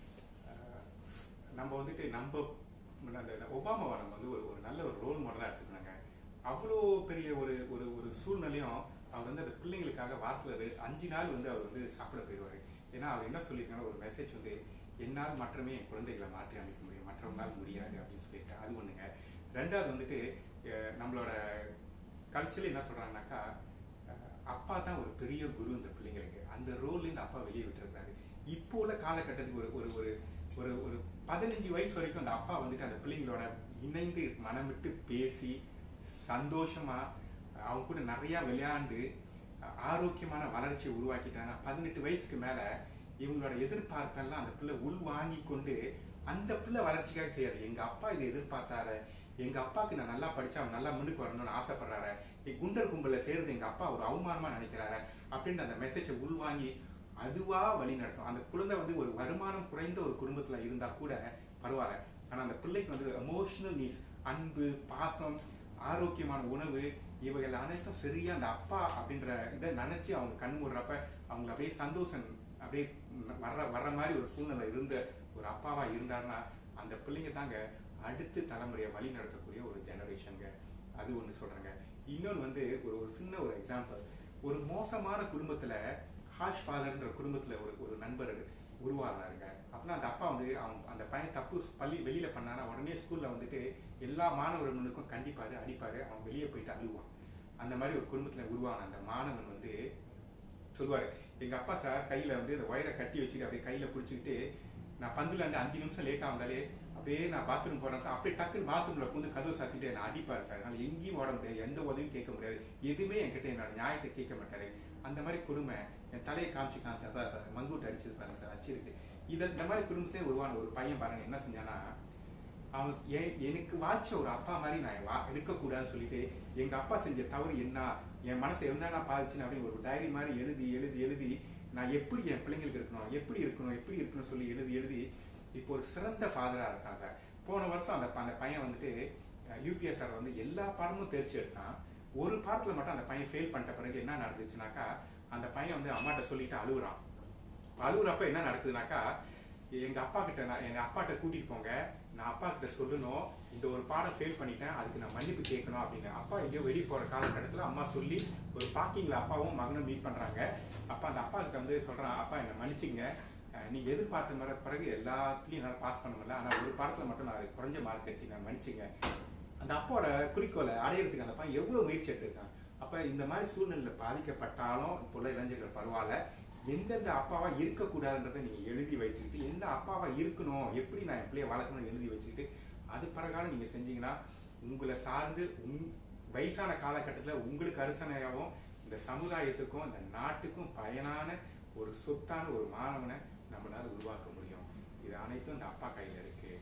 ஆஹ் நம்ம வந்துட்டு நம்ம அந்த ஒபாமாவை நம்ம வந்து ஒரு ஒரு நல்ல ஒரு ரோல் மாடலாக எடுத்துக்கணுங்க அவ்வளோ பெரிய ஒரு ஒரு ஒரு சூழ்நிலையும் அவர் வந்து அந்த பிள்ளைங்களுக்காக வாரத்தில் ரெ- அஞ்சு நாள் வந்து அவர் வந்து சாப்பிட போயிடுவார் ஏன்னா அவர் என்ன சொல்லியிருக்காங்க ஒரு மெசேஜ் வந்து என்னால் மட்டுமே என் குழந்தைகளை மாற்றி அமைக்க முடியும் மற்றவங்களால் முடியாது அப்படின்னு சொல்லியிருக்காரு அது ஒண்ணுங்க ரெண்டாவது வந்துட்டு அஹ் நம்மளோட கல்ச்சரில் என்ன சொல்றாங்கன்னாக்கா அஹ் அப்பா தான் ஒரு பெரிய குரு இந்த பிள்ளைங்களுக்கு அந்த ரோல்ல இருந்து அப்பா வெளியே விட்டுருக்காரு இப்போ உள்ள காலகட்டத்துக்கு ஒரு ஒரு ஒரு ஒரு ஒரு பதினஞ்சு வயசு வரைக்கும் அந்த அப்பா வந்துட்டு அந்த பிள்ளைங்களோட இணைந்து மனம் விட்டு பேசி சந்தோஷமா அஹ் அவங்க கூட நிறைய விளையாண்டு அஹ் ஆரோக்கியமான வளர்ச்சியை உருவாக்கிட்டாங்க பதினெட்டு வயசுக்கு மேல இவங்களோட எதிர்பார்ப்பெல்லாம் அந்த பிள்ளை உள் வாங்கி கொண்டு அந்த பிள்ளை வளர்ச்சிக்காக செய்யாது எங்க அப்பா இதை எதிர்பார்த்தாரு எங்க அப்பாக்கு நான் நல்லா படிச்சா அவன் நல்லா முன்னுக்கு வரணும்னு ஆசைப்படுறாரு என் குண்டர் கும்பல சேர்ந்து எங்க அப்பா ஒரு அவமானமா நினைக்கிறாரு அப்படின்னு அந்த மெசேஜை உள்வாங்கி அதுவா வழி நடத்தும் அந்த குழந்தை வந்து ஒரு வருமானம் குறைந்த ஒரு குடும்பத்துல இருந்தா கூட பரவாயில்ல ஆனா அந்த பிள்ளைக்கு வந்து எமோஷனல் நீட்ஸ் அன்பு பாசம் ஆரோக்கியமான உணவு இவைகள் அனைத்தும் சரியா அந்த அப்பா அப்படின்ற இதை நினைச்சு அவங்க கண் மூடுறப்ப அவங்க அப்படியே சந்தோஷம் அப்படியே வர்ற வர்ற மாதிரி ஒரு சூழ்நிலை இருந்த ஒரு அப்பாவா இருந்தாருன்னா அந்த பிள்ளைங்க தாங்க அடுத்த தலைமுறையை வழி நடத்தக்கூடிய ஒரு ஜெனரேஷனுங்க அது ஒண்ணு சொல்றேங்க இன்னொன்னு வந்து ஒரு ஒரு சின்ன ஒரு எக்ஸாம்பிள் ஒரு மோசமான குடும்பத்துல ஹாஷ் ஃபாதர்ன்ற குடும்பத்துல ஒரு ஒரு நண்பர் உருவாகிறாருங்க அப்படின்னா அந்த அப்பா வந்து அவன் அந்த பையன் தப்பு பள்ளி வெளியில பண்ணானா உடனே ஸ்கூல்ல வந்துட்டு எல்லா மாணவர்களுக்கும் கண்டிப்பாரு அடிப்பாரு அவன் வெளியே போயிட்டு அழுவான் அந்த மாதிரி ஒரு குடும்பத்துல உருவான அந்த மாணவன் வந்து சொல்லுவாரு எங்க அப்பா சார் கையில வந்து இந்த ஒயரை கட்டி வச்சுட்டு அப்படியே கையில பிடிச்சிக்கிட்டு நான் பந்துல இருந்து அஞ்சு நிமிஷம் லேட்டா வந்தாலே அப்படியே நான் பாத்ரூம் போறேன் அப்படியே டக்குன்னு பாத்ரூம்ல புந்து கதவு சாத்திட்டு என்ன அடிப்பாரு சார் அதனால எங்கேயும் ஓட முடியாது எந்த உதவியும் கேட்க முடியாது எதுவுமே என்கிட்ட என்னோட நியாயத்தை கேட்க மாட்டாரு அந்த மாதிரி கொடுமை என் தலையை காமிச்சு காமிச்சு அதான் மங்கூட்டு அடிச்சது பாருங்க சார் அச்சிருக்கு இது இந்த மாதிரி குடும்பத்தையும் உருவான ஒரு பையன் பாருங்க என்ன செஞ்சானா அவன் எ- எனக்கு வாட்ச ஒரு அப்பா மாதிரி நான் வா இருக்கக்கூடாதுன்னு சொல்லிட்டு எங்க அப்பா செஞ்ச தவறு என்ன என் மனசை என்ன பாதிச்சுன்னு அப்படின்னு ஒரு டைரி மாதிரி எழுதி எழுதி எழுதி நான் எப்படி என் பிள்ளைங்களுக்கு இருக்கணும் எப்படி இருக்கணும் எப்படி இருக்கணும் சொல்லி எழுதி எழுதி இப்போ ஒரு சிறந்த ஃபாதரா இருக்கான் சார் போன வருஷம் அந்த ப- அந்த பையன் வந்துட்டு யூபிஎஸ் சார் வந்து எல்லா பாடமும் தேர்ச்சி எடுத்தான் ஒரு பாடத்துல மட்டும் அந்த பையன் ஃபெயில் பண்ணிட்ட பிறகு என்ன நடந்துச்சுனாக்கா அந்த பையன் வந்து அம்மாட்ட சொல்லிட்டு அழுகுறான் அழுகுறப்ப என்ன நடக்குதுனாக்கா எங்க அப்பா கிட்ட நான் எங்க அப்பாட்ட கூட்டிட்டு போங்க நான் அப்பா கிட்ட சொல்லணும் இந்த ஒரு பாடம் ஃபெயில் பண்ணிட்டேன் அதுக்கு நான் மன்னிப்பு கேட்கணும் அப்படின்னு அப்பா எங்கேயோ வெளியே போற காலகட்டத்துல அம்மா சொல்லி ஒரு பார்க்கிங்ல அப்பாவும் மகனும் மீட் பண்றாங்க அப்பா அந்த அப்பா கிட்ட வந்து சொல்றான் அப்பா என்ன மன்னிச்சுங்க அஹ் நீங்க எதிர்பார்த்த மாதிரி பிறகு எல்லாத்துலயும் என்னால பாஸ் பண்ண முடியல ஆனா ஒரு பாடத்துல மட்டும் நான் குறைஞ்ச மார்க் எடுத்து நான் மன்னிச்சுங்க அந்த அப்பாவோட குறிக்கோளை அடையிறதுக்கு அந்த பையன் எவ்வளவு முயற்சி எடுத்திருக்கான் அப்ப இந்த மாதிரி சூழ்நிலையில பாதிக்கப்பட்டாலும் இப்போ உள்ள இளைஞர்கள் பரவாயில்ல எந்தெந்த அப்பாவா இருக்கக்கூடாதுன்றதை நீங்க எழுதி வச்சுக்கிட்டு எந்த அப்பாவா இருக்கணும் எப்படி நான் என் பிள்ளைய வளர்க்கணும் எழுதி வச்சுக்கிட்டு அது பிரகாரம் நீங்க செஞ்சீங்கன்னா உங்களை சார்ந்து உங் வயசான காலகட்டத்துல உங்களுக்கு அரசனையாகவும் இந்த சமுதாயத்துக்கும் இந்த நாட்டுக்கும் பயனான ஒரு சொத்தான ஒரு மாணவனை நம்மளால உருவாக்க முடியும் இது அனைத்தும் இந்த அப்பா கையில இருக்கு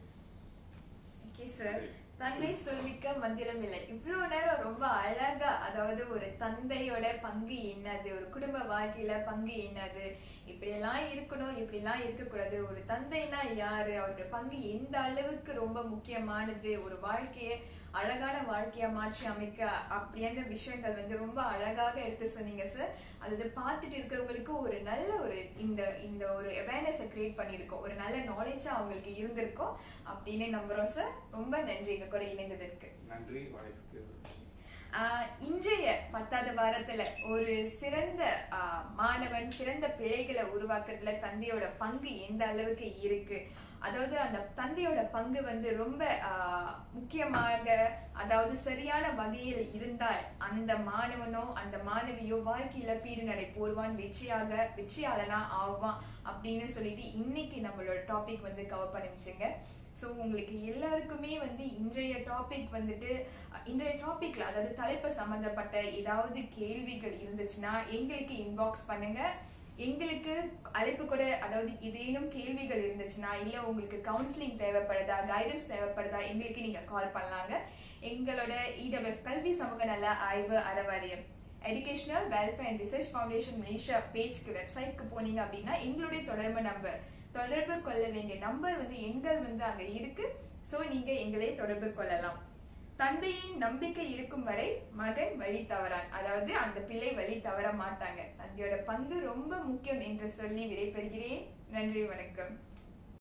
ஓகே சார் தந்தை சொல்லிக்க மந்திரம் இல்லை இவ்வளவு நேரம் ரொம்ப அழகா அதாவது ஒரு தந்தையோட பங்கு என்னது ஒரு குடும்ப வாழ்க்கையில பங்கு என்னது இப்படியெல்லாம் இருக்கணும் இப்படிலாம் இருக்கக்கூடாது ஒரு தந்தைனா யாரு அவருடைய பங்கு எந்த அளவுக்கு ரொம்ப முக்கியமானது ஒரு வாழ்க்கையை அழகான வாழ்க்கையா மாற்றி அமைக்க அப்படின்ற விஷயங்கள் வந்து ரொம்ப அழகாக எடுத்து சொன்னீங்க சார் அதாவது பார்த்துட்டு இருக்கிறவங்களுக்கு ஒரு நல்ல ஒரு இந்த இந்த ஒரு அவேர்னஸை கிரியேட் பண்ணியிருக்கோம் ஒரு நல்ல நாலேஜா அவங்களுக்கு இருந்திருக்கும் அப்படின்னு நம்புறோம் சார் ரொம்ப நன்றி எங்க கூட இணைந்ததற்கு நன்றி வாய்ப்புக்கு ஆஹ் இன்றைய பத்தாவது வாரத்துல ஒரு சிறந்த ஆஹ் மாணவன் சிறந்த பிள்ளைகளை உருவாக்குறதுல தந்தையோட பங்கு எந்த அளவுக்கு இருக்கு அதாவது அந்த தந்தையோட பங்கு வந்து ரொம்ப ஆஹ் முக்கியமாக அதாவது சரியான வகையில் இருந்தால் அந்த மாணவனோ அந்த மாணவியோ வாழ்க்கையில பீடு நடை போடுவான் வெற்றியாக வெற்றியாளனா ஆவான் அப்படின்னு சொல்லிட்டு இன்னைக்கு நம்மளோட டாபிக் வந்து கவர் பண்ணிச்சுங்க ஸோ உங்களுக்கு எல்லாருக்குமே வந்து இன்றைய டாபிக் வந்துட்டு அஹ், இன்றைய டாபிக்ல அதாவது தலைப்பு சம்பந்தப்பட்ட ஏதாவது கேள்விகள் இருந்துச்சுன்னா எங்களுக்கு இன்பாக்ஸ் பண்ணுங்க எங்களுக்கு அழைப்பு கூட அதாவது ஏதேனும் கேள்விகள் இருந்துச்சுன்னா இல்ல உங்களுக்கு கவுன்சிலிங் தேவைப்படுதா கைடன்ஸ் தேவைப்படுதா எங்களுக்கு நீங்க கால் பண்ணலாங்க எங்களோட இடபிஎஃப் கல்வி சமூக நல ஆய்வு அறவாரியம் educational welfare and research foundation Malaysia பேஜ்க்கு வெப்சைட்க்கு போனீங்க அப்படின்னா எங்களுடைய தொடர்பு நம்பர் தொடர்பு கொள்ள வேண்டிய நம்பர் வந்து எண்கள் வந்து அங்க இருக்கு சோ நீங்க எங்களை தொடர்பு கொள்ளலாம் தந்தையின் நம்பிக்கை இருக்கும் வரை மகன் வழி தவறான் அதாவது அந்த பிள்ளை வழி தவற மாட்டாங்க தந்தையோட பங்கு ரொம்ப முக்கியம் என்று சொல்லி விடைபெறுகிறேன் நன்றி வணக்கம்